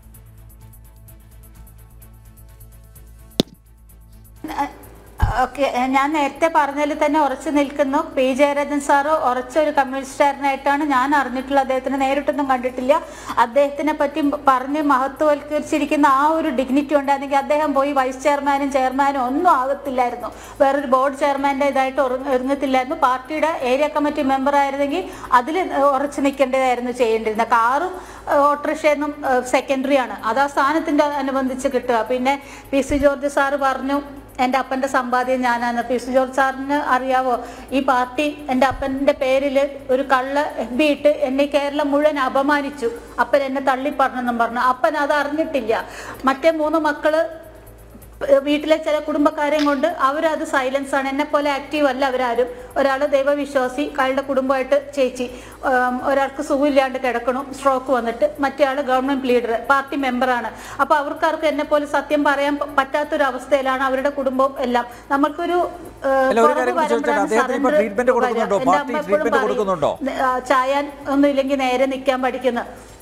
ഓക്കെ ഞാൻ നേരത്തെ പറഞ്ഞതിൽ തന്നെ ഉറച്ചു നിൽക്കുന്നു പി ജയരാജൻ സാറ് ഉറച്ച ഒരു കമ്മ്യൂണിസ്റ്റുകാരനായിട്ടാണ് ഞാൻ അറിഞ്ഞിട്ടുള്ളത് അദ്ദേഹത്തിനെ നേരിട്ടൊന്നും കണ്ടിട്ടില്ല അദ്ദേഹത്തിനെ പറ്റി പറഞ്ഞ് മഹത്വവൽക്കരിച്ചിരിക്കുന്ന ആ ഒരു ഡിഗ്നിറ്റി ഉണ്ടായിരുന്നെങ്കിൽ അദ്ദേഹം പോയി വൈസ് ചെയർമാനും ചെയർമാനും ഒന്നും ആകത്തില്ലായിരുന്നു വേറൊരു ബോർഡ് ചെയർമാൻ്റെ ഇതായിട്ട് ഒറ- ഒരുങ്ങത്തില്ലായിരുന്നു പാർട്ടിയുടെ ഏരിയ കമ്മിറ്റി മെമ്പർ ആയിരുന്നെങ്കിൽ അതിൽ ഉറച്ചു നിൽക്കേണ്ടതായിരുന്നു ചെയ്യേണ്ടിരുന്നത് കാറും ഓട്ടോറിക്ഷയൊന്നും സെക്കൻഡറി ആണ് അത് ആ സ്ഥാനത്തിൻ്റെ അനുബന്ധിച്ച് കിട്ടുക പിന്നെ പി സി ജോർജ് സാറ് പറഞ്ഞു എൻ്റെ അപ്പൻ്റെ സമ്പാദ്യം ഞാനാണ് പി സി ജോർജ് സാറിന് അറിയാവോ ഈ പാർട്ടി എൻ്റെ അപ്പൻ്റെ പേരിൽ ഒരു കള്ള എഫ് ബി ഇട്ട് എന്നെ കേരളം മുഴുവൻ അപമാനിച്ചു അപ്പൻ എന്നെ തള്ളി പറഞ്ഞെന്നും പറഞ്ഞു അപ്പൻ അത് അറിഞ്ഞിട്ടില്ല മറ്റേ മൂന്ന് മക്കള് വീട്ടിലെ ചില കുടുംബക്കാരെയും കൊണ്ട് അവരത് സൈലൻസ് ആണ് എന്നെ പോലെ ആക്റ്റീവ് അല്ല അവരാരും ഒരാൾ ദൈവവിശ്വാസി അയാളുടെ കുടുംബമായിട്ട് ചേച്ചി ഉം, ഒരാൾക്ക് സുഖമില്ലാണ്ട് കിടക്കണു സ്ട്രോക്ക് വന്നിട്ട് മറ്റേ ആൾ ഗവൺമെന്റ് ലീഡർ പാർട്ടി മെമ്പറാണ് അപ്പൊ അവർക്കാർക്ക് എന്നെ പോലെ സത്യം പറയാൻ പ- പറ്റാത്തൊരു അവസ്ഥയിലാണ് അവരുടെ കുടുംബവും എല്ലാം നമുക്കൊരു ഏഹ്, അല്ല, ഒരു കുറവ് കാര്യം കൂടി ചോദിച്ചോട്ടെ. വരുമ്പോഴാണ് അദ്ദേഹത്തിന് ഇപ്പോൾ surrender treatment കൊടുക്കുന്നുണ്ടോ? വരിക. എൻ്റെ പാർട്ടി അമ്മ എപ്പോഴും treatment പറയും, കൊടുക്കുന്നുണ്ടോ? ആ, ചായാൻ ഒന്നും ഇല്ലെങ്കിൽ നേരെ നിൽക്കാൻ പഠിക്കുന്ന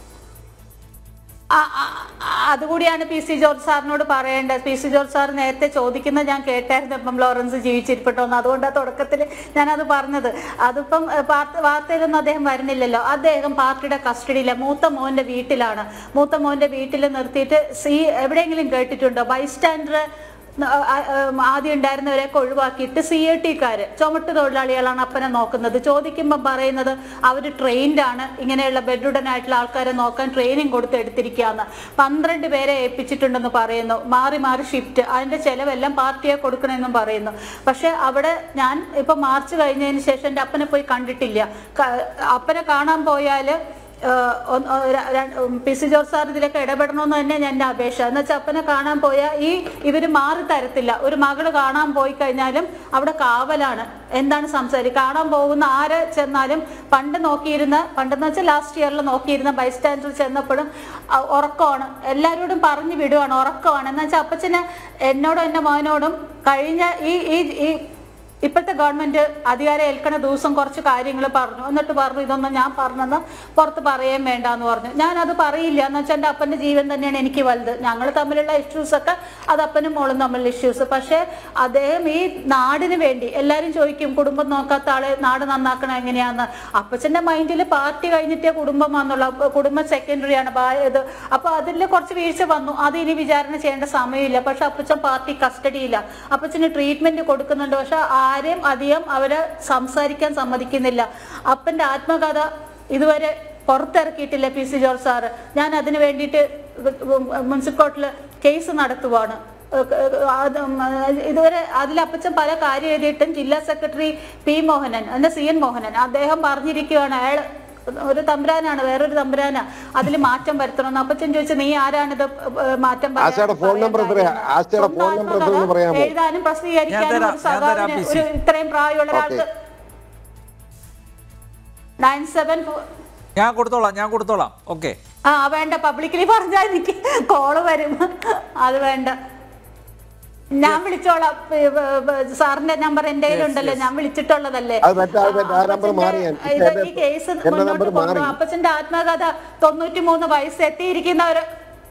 ആ- ആ- ആ- അതുകൂടിയാണ് പി സി ജോർജ് സാറിനോട് പറയേണ്ടത് പി സി ജോർജ് സാർ നേരത്തെ ചോദിക്കുന്നത് ഞാൻ കേട്ടായിരുന്നു ഇപ്പം ലോറൻസ് ജീവിച്ചിരിപ്പട്ടോന്ന് അതുകൊണ്ടാണ് തുടക്കത്തിൽ ഞാനത് പറഞ്ഞത് അതിപ്പം ഏഹ്, വാർത്ത- വാർത്തയിലൊന്നും അദ്ദേഹം വരുന്നില്ലല്ലോ അദ്ദേഹം പാർട്ടിയുടെ കസ്റ്റഡിയിലെ മൂത്ത മോന്റെ വീട്ടിലാണ് മൂത്ത മോന്റെ വീട്ടിൽ നിർത്തിയിട്ട് സി എവിടെയെങ്കിലും കേട്ടിട്ടുണ്ടോ ബൈസ്റ്റാൻഡർ ആദ്യം ഉണ്ടായിരുന്നവരെയൊക്കെ ഒഴിവാക്കിയിട്ട് സി എ ടിക്കാര് ചുമട്ട് തൊഴിലാളികളാണ് അപ്പനെ നോക്കുന്നത് ചോദിക്കുമ്പോൾ പറയുന്നത് അവർ ട്രെയിൻഡ് ആണ് ഇങ്ങനെയുള്ള ബെഡ്റുഡൻ ആയിട്ടുള്ള ആൾക്കാരെ നോക്കാൻ ട്രെയിനിങ് കൊടുത്ത് എടുത്തിരിക്കുകയെന്ന് പന്ത്രണ്ട് പേരെ ഏൽപ്പിച്ചിട്ടുണ്ടെന്ന് പറയുന്നു മാറി മാറി ഷിഫ്റ്റ് അതിന്റെ ചെലവെല്ലാം പാർട്ടിയെ കൊടുക്കണമെന്നും പറയുന്നു പക്ഷെ അവിടെ ഞാൻ ഇപ്പൊ മാർച്ച് കഴിഞ്ഞതിന് ശേഷം എൻ്റെ അപ്പനെ പോയി കണ്ടിട്ടില്ല ക- അപ്പനെ കാണാൻ പോയാല് ഏഹ് ഒന്ന് ഏഹ് ര- ര- ഉം പി സി ജോർജ് സാർ ഇതിലൊക്കെ ഇടപെടണമെന്ന് തന്നെ എൻ്റെ അപേക്ഷ എന്ന് വെച്ചാൽ അപ്പനെ കാണാൻ പോയാൽ ഈ ഇവർ മാറി തരത്തില്ല ഒരു മകള് കാണാൻ പോയി കഴിഞ്ഞാലും അവിടെ കാവലാണ് എന്താണ് സംസാരിക്കുക കാണാൻ പോകുന്ന ആരെ ചെന്നാലും പണ്ട് നോക്കിയിരുന്ന പണ്ടെന്ന് വെച്ചാൽ ലാസ്റ്റ് ഇയറിൽ നോക്കിയിരുന്ന ബൈസ്റ്റാൻഡർ ചെന്നപ്പോഴും അ- ഉറക്കമാണ് എല്ലാവരോടും പറഞ്ഞു വിടുവാണ് ഉറക്കമാണ് എന്ന് വെച്ചാൽ അപ്പച്ചന് എന്നോടും എൻ്റെ മോനോടും കഴിഞ്ഞ ഈ ഈ ഈ ഇപ്പോഴത്തെ ഗവൺമെന്റ് അധികാരം ഏൽക്കണ ദിവസം കുറച്ച് കാര്യങ്ങൾ പറഞ്ഞു എന്നിട്ട് പറഞ്ഞു ഇതൊന്നും ഞാൻ പറഞ്ഞെന്ന് പുറത്ത് പറയുകയും വേണ്ട എന്ന് പറഞ്ഞു ഞാൻ അത് പറയില്ല എന്ന് വെച്ചാൽ എൻ്റെ അപ്പൻ്റെ ജീവൻ തന്നെയാണ് എനിക്ക് വലുത് ഞങ്ങൾ തമ്മിലുള്ള ഇഷ്യൂസ് ഒക്കെ അത് അപ്പനും മോളും തമ്മിലുള്ള ഇഷ്യൂസ് പക്ഷേ അദ്ദേഹം ഈ നാടിന് വേണ്ടി എല്ലാവരും ചോദിക്കും കുടുംബം നോക്കാത്ത ആളെ നാട് നന്നാക്കണം എങ്ങനെയാന്ന് അപ്പച്ചൻ്റെ മൈൻഡിൽ പാർട്ടി കഴിഞ്ഞിട്ടേ കുടുംബം വന്നുള്ള കുടുംബം സെക്കൻഡറി ആണ് ബാ- ഇത് അപ്പൊ അതിൽ കുറച്ച് വീഴ്ച വന്നു അത് ഇനി വിചാരണ ചെയ്യേണ്ട സമയമില്ല പക്ഷെ അപ്പച്ചൻ പാർട്ടി കസ്റ്റഡിയില്ല അപ്പച്ചന് ട്രീറ്റ്മെന്റ് കൊടുക്കുന്നുണ്ട് പക്ഷെ ആരെയും അധികം അവരെ സംസാരിക്കാൻ സമ്മതിക്കുന്നില്ല അപ്പന്റെ ആത്മകഥ ഇതുവരെ പുറത്തിറക്കിയിട്ടില്ല പി സി ജോർജ് സാറ് ഞാൻ അതിന് വേണ്ടിയിട്ട് മുനിസിപ്പൽ കോർട്ടിൽ കേസ് നടത്തുവാണ് അത് ഉം, ഇതുവരെ അതിൽ അപ്പച്ചൻ പല കാര്യം എഴുതിയിട്ടും ജില്ലാ സെക്രട്ടറി പി മോഹനൻ എന്റെ സി എൻ മോഹനൻ അദ്ദേഹം പറഞ്ഞിരിക്കുകയാണ് അയാൾ ഒരു തമ്പുരാനാണ് വേറൊരു തമ്പുരാനാ അതിൽ മാറ്റം വരുത്തണമെന്ന് അപ്പച്ചൻ ചോദിച്ചു നീ ആരാണിത് ഏഹ്, മാറ്റം പറയാൻ- ആശയുടെ ഫോൺ നമ്പർ എത്രയാ? പറയാൻ ആശയുടെ ഫോൺ സ്വന്തം നമ്പർ എത്രയെന്ന് ആത്മകഥ പറയാമോ? എഴുതാനും പ്രസിദ്ധീകരിക്കാനും ഞാൻ തരാം, ഒരു ഞാൻ തരാം, സഖാവിന് പി സി. ഒരു ഇത്രയും പ്രായമുള്ള ഒരാൾക്ക് നയൻ സെവൻ ഞാൻ കൊടുത്തോളാം ഞാൻ കൊടുത്തോളാം ഓക്കെ ആ വേണ്ട പബ്ലിക്കലി പറഞ്ഞാൽ എനിക്ക് കോള് വരും അത് വേണ്ട ഞാൻ വിളിച്ചോളാം ഏ, ഏ, ഏ, സാറിന്റെ നമ്പർ എന്റെ കയ്യിലുണ്ടല്ലോ ഞാൻ വിളിച്ചിട്ടുള്ളതല്ലേ അത് തെറ്റാ, അത് തെറ്റാ. ആ നമ്പർ മാറി ഞാൻ. ഇത് എന്റെ- ഈ കേസ് എന്റെ മുന്നോട്ട് നമ്പർ മാറി. കൊണ്ടുപോകും അപ്പച്ചന്റെ ആത്മകഥ തൊണ്ണൂറ്റി മൂന്ന് വയസ്സ് എത്തിയിരിക്കുന്നവര്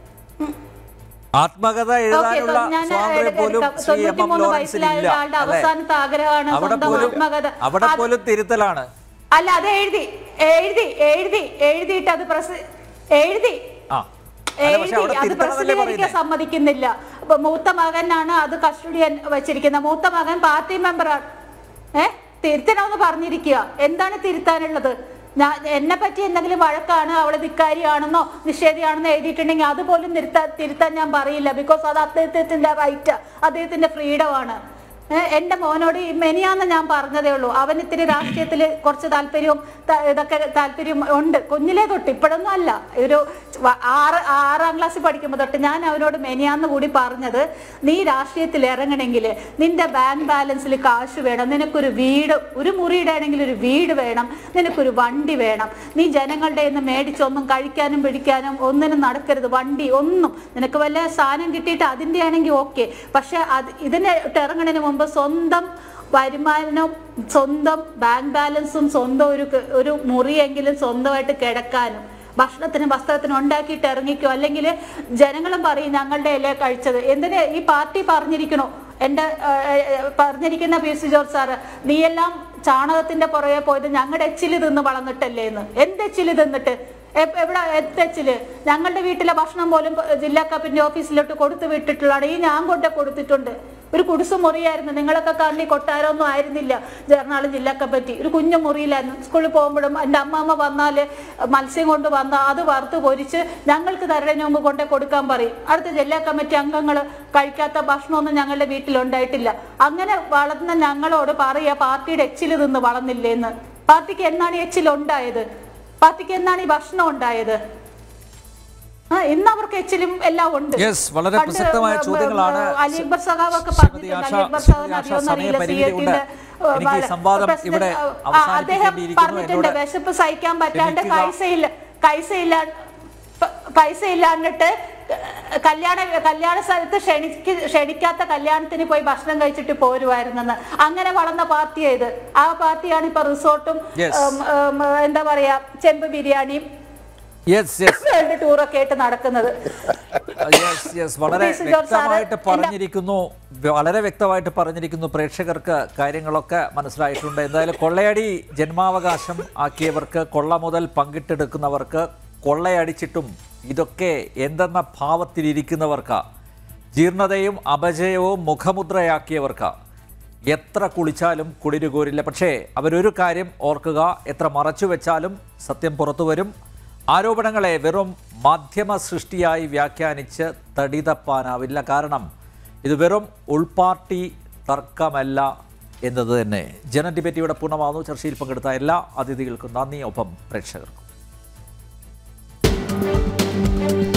ആത്മകഥ എഴുതാനുള്ള ഞാൻ സ്വാതന്ത്ര്യം പോലും ശ്രീ എം എം തൊണ്ണൂറ്റിമൂന്ന് ലോറൻസിന് വയസ്സിലായ ഇല്ല ഒരാളുടെ അല്ലേ അവസാനത്തെ ആഗ്രഹമാണ് അവിടെ സ്വന്തം പോലും ആത്മകഥ അവിടെ അത് പോലും തിരുത്തലാണ് അല്ല അത് എഴുതി എഴുതി എഴുതി എഴുതിയിട്ട് അത് പ്രസ് എഴുതി ആ അല്ല, പക്ഷെ അവിടെ എഴുതി അത് തിരുത്തണമെന്നല്ലേ പ്രസിദ്ധീകരിക്കാൻ പറയുന്നത് സമ്മതിക്കുന്നില്ല അപ്പൊ മൂത്ത മകനാണ് അത് കസ്റ്റഡിയൻ വെച്ചിരിക്കുന്നത് മൂത്ത മകൻ പാർട്ടി മെമ്പറാണ് ഏ തിരുത്തണമെന്ന് പറഞ്ഞിരിക്കുക എന്താണ് തിരുത്താനുള്ളത് ഞാൻ എന്നെ പറ്റി എന്തെങ്കിലും വഴക്കാണ് അവള് ധിക്കാരിയാണെന്നോ നിഷേധിയാണെന്നോ എഴുതിയിട്ടുണ്ടെങ്കിൽ അതുപോലും തിരുത്താൻ തിരുത്താൻ ഞാൻ പറയില്ല ബിക്കോസ് അത് അദ്ദേഹത്തിന്റെ റൈറ്റ് അദ്ദേഹത്തിന്റെ ഫ്രീഡം ആണ് ഏഹ് എന്റെ മോനോട് ഈ മെനിയാന്ന് ഞാൻ പറഞ്ഞതേ ഉള്ളൂ അവൻ ഇത്തിരി രാഷ്ട്രീയത്തിൽ കുറച്ച് താല്പര്യവും ത- ഇതൊക്കെ താല്പര്യം ഉണ്ട് കുഞ്ഞിലേ തൊട്ട് ഇപ്പോഴൊന്നും അല്ല ഒരു വ- ആറ് ആറാം ക്ലാസ്സിൽ പഠിക്കുമ്പോൾ തൊട്ട് ഞാൻ അവനോട് മെനിയാന്ന് കൂടി പറഞ്ഞത് നീ രാഷ്ട്രീയത്തിൽ ഇറങ്ങണമെങ്കിൽ നിന്റെ ബാങ്ക് ബാലൻസിൽ കാശ് വേണം നിനക്കൊരു വീട് ഒരു മുറിയുടെ ആണെങ്കിൽ ഒരു വീട് വേണം നിനക്കൊരു വണ്ടി വേണം നീ ജനങ്ങളുടെ നിന്ന് മേടിച്ചൊന്നും കഴിക്കാനും പിടിക്കാനും ഒന്നിനും നടക്കരുത് വണ്ടി ഒന്നും നിനക്ക് വല്ല സാധനം കിട്ടിയിട്ട് അതിൻ്റെ ആണെങ്കിൽ ഓക്കെ പക്ഷെ അത് ഇതിന് ഇറങ്ങണതിന് മുമ്പ് സ്വന്തം വരുമാനവും സ്വന്തം ബാങ്ക് ബാലൻസും സ്വന്തം ഒരു ക- ഒരു മുറിയെങ്കിലും സ്വന്തമായിട്ട് കിടക്കാനും ഭക്ഷണത്തിനും വസ്ത്രത്തിനും ഉണ്ടാക്കിയിട്ട് ഇറങ്ങിക്കോ അല്ലെങ്കിൽ ജനങ്ങളും പറയും ഞങ്ങളുടെ ഇല കഴിച്ചത് എന്തിന് ഈ പാർട്ടി പറഞ്ഞിരിക്കണോ എൻ്റെ പറഞ്ഞിരിക്കുന്ന പി സി ജോർജ് സാറ് നീയെല്ലാം ചാണകത്തിന്റെ പുറകെ പോയത് ഞങ്ങളുടെ എച്ചില് തിന്ന് വളർന്നിട്ടല്ലേ എന്ന് എന്ത് എച്ചില് തിന്നിട്ട് എ- എവിടെ എത്തച്ചില് ഞങ്ങളുടെ വീട്ടിലെ ഭക്ഷണം പോലും ജില്ലാ കപ്പിന്റെ ഓഫീസിലോട്ട് കൊടുത്തു വിട്ടിട്ടുള്ളതാണ് ഈ ഞാൻ കൊണ്ട് കൊടുത്തിട്ടുണ്ട് ഒരു കുടിസ് മുറിയായിരുന്നു നിങ്ങളൊക്കെ കാണി കൊട്ടാരമൊന്നും ആയിരുന്നില്ല എറണാകുളം ജില്ലാ കപ്പറ്റി ഒരു കുഞ്ഞു മുറിയിലായിരുന്നു സ്കൂളിൽ പോകുമ്പോഴും എൻ്റെ അമ്മാമ്മ വന്നാല് മത്സ്യം കൊണ്ട് വന്നാൽ അത് വറുത്ത് പൊരിച്ച് ഞങ്ങൾക്ക് തരണതിന് മുമ്പ് കൊണ്ടേ കൊടുക്കാൻ പറയും അടുത്ത ജില്ലാ കമ്മിറ്റി അംഗങ്ങൾ കഴിക്കാത്ത ഭക്ഷണമൊന്നും ഞങ്ങളുടെ വീട്ടിലുണ്ടായിട്ടില്ല അങ്ങനെ വളർന്ന ഞങ്ങളോട് പറയുക പാർട്ടിയുടെ എച്ചിൽ നിന്ന് വളർന്നില്ലേന്ന് പാർട്ടിക്ക് എന്നാണ് ഈ എച്ചിൽ ഉണ്ടായത് പാർട്ടിക്ക് എന്നാണ് ഈ ഭക്ഷണം ഉണ്ടായത് ആ, ഇന്ന് അവർക്ക് എച്ചിലും എല്ലാം ഉണ്ട് Yes, വളരെ പണ്ട് പ്രസക്തമായ ഉം, ചോദ്യങ്ങളാണ് ഉം, അലി അക്ബർ സഖാവ് ഒക്കെ ശ്രീമതി പറഞ്ഞിട്ടുണ്ട് ആശ- അലി അക്ബർ ശ്രീമതി സഖാവിന് ആശ അറിയുമെന്ന് അറിയില്ല സമയപരിമിതി കൊണ്ട് CAT-ന്റെ, എനിക്ക് ഈ വ- സംവാദം പ്രസിഡന്റ്, ഇവിടെ ആ, അവസാനിപ്പിക്കേണ്ടിയിരിക്കുന്നു. അദ്ദേഹം പറഞ്ഞിട്ടുണ്ട് എന്നോട് വിശപ്പ് സഹിക്കാൻ പറ്റാണ്ട് ക്ഷമിക്കുക. പൈസയില്ല പൈസയില്ല പ- പൈസ ഇല്ലാണ്ടിട്ട് കല്യാണ കല്യാണ സ്ഥലത്ത് ക്ഷണിക്ക് ക്ഷണിക്കാത്ത കല്യാണത്തിന് പോയി ഭക്ഷണം കഴിച്ചിട്ട് പോരുമായിരുന്നെന്ന് അങ്ങനെ വളർന്ന പാർട്ടി ഇത് ആ പാർട്ടിയാണ് ഇപ്പൊ റിസോർട്ടും Yes. ഉം, ഉം, എന്താ പറയാ ചെമ്പ് ബിരിയാണിയും യെസ് യെസ് വേൾഡ് ടൂറൊക്കെ ആയിട്ട് നടക്കുന്നത് യെസ് യെസ് വളരെ പ്ലീസ് ജോർജ് സാറ് വ്യക്തമായിട്ട് എൻ്റെ- പറഞ്ഞിരിക്കുന്നു വളരെ വ്യക്തമായിട്ട് പറഞ്ഞിരിക്കുന്നു പ്രേക്ഷകർക്ക് കാര്യങ്ങളൊക്കെ മനസ്സിലായിട്ടുണ്ട് എന്തായാലും കൊള്ളയടി ജന്മാവകാശം ആക്കിയവർക്ക് കൊള്ള മുതൽ പങ്കിട്ടെടുക്കുന്നവർക്ക് കൊള്ളയടിച്ചിട്ടും ഇതൊക്കെ എന്തെന്ന ഭാവത്തിലിരിക്കുന്നവർക്ക് ജീർണതയും അപജയവും മുഖമുദ്രയാക്കിയവർക്ക് എത്ര കുളിച്ചാലും കുളിരുകോരില്ല പക്ഷേ അവരൊരു കാര്യം ഓർക്കുക എത്ര മറച്ചു വെച്ചാലും സത്യം പുറത്തു വരും ആരോപണങ്ങളെ വെറും മാധ്യമ സൃഷ്ടിയായി വ്യാഖ്യാനിച്ച് തടിതപ്പാനാവില്ല കാരണം ഇത് വെറും ഉൾപാർട്ടി തർക്കമല്ല എന്നത് തന്നെ ജന ഡിബേറ്റ് ഇവിടെ പൂർണ്ണമാകുന്നു ചർച്ചയിൽ പങ്കെടുത്ത എല്ലാ അതിഥികൾക്കും നന്ദി ഒപ്പം പ്രേക്ഷകർക്കും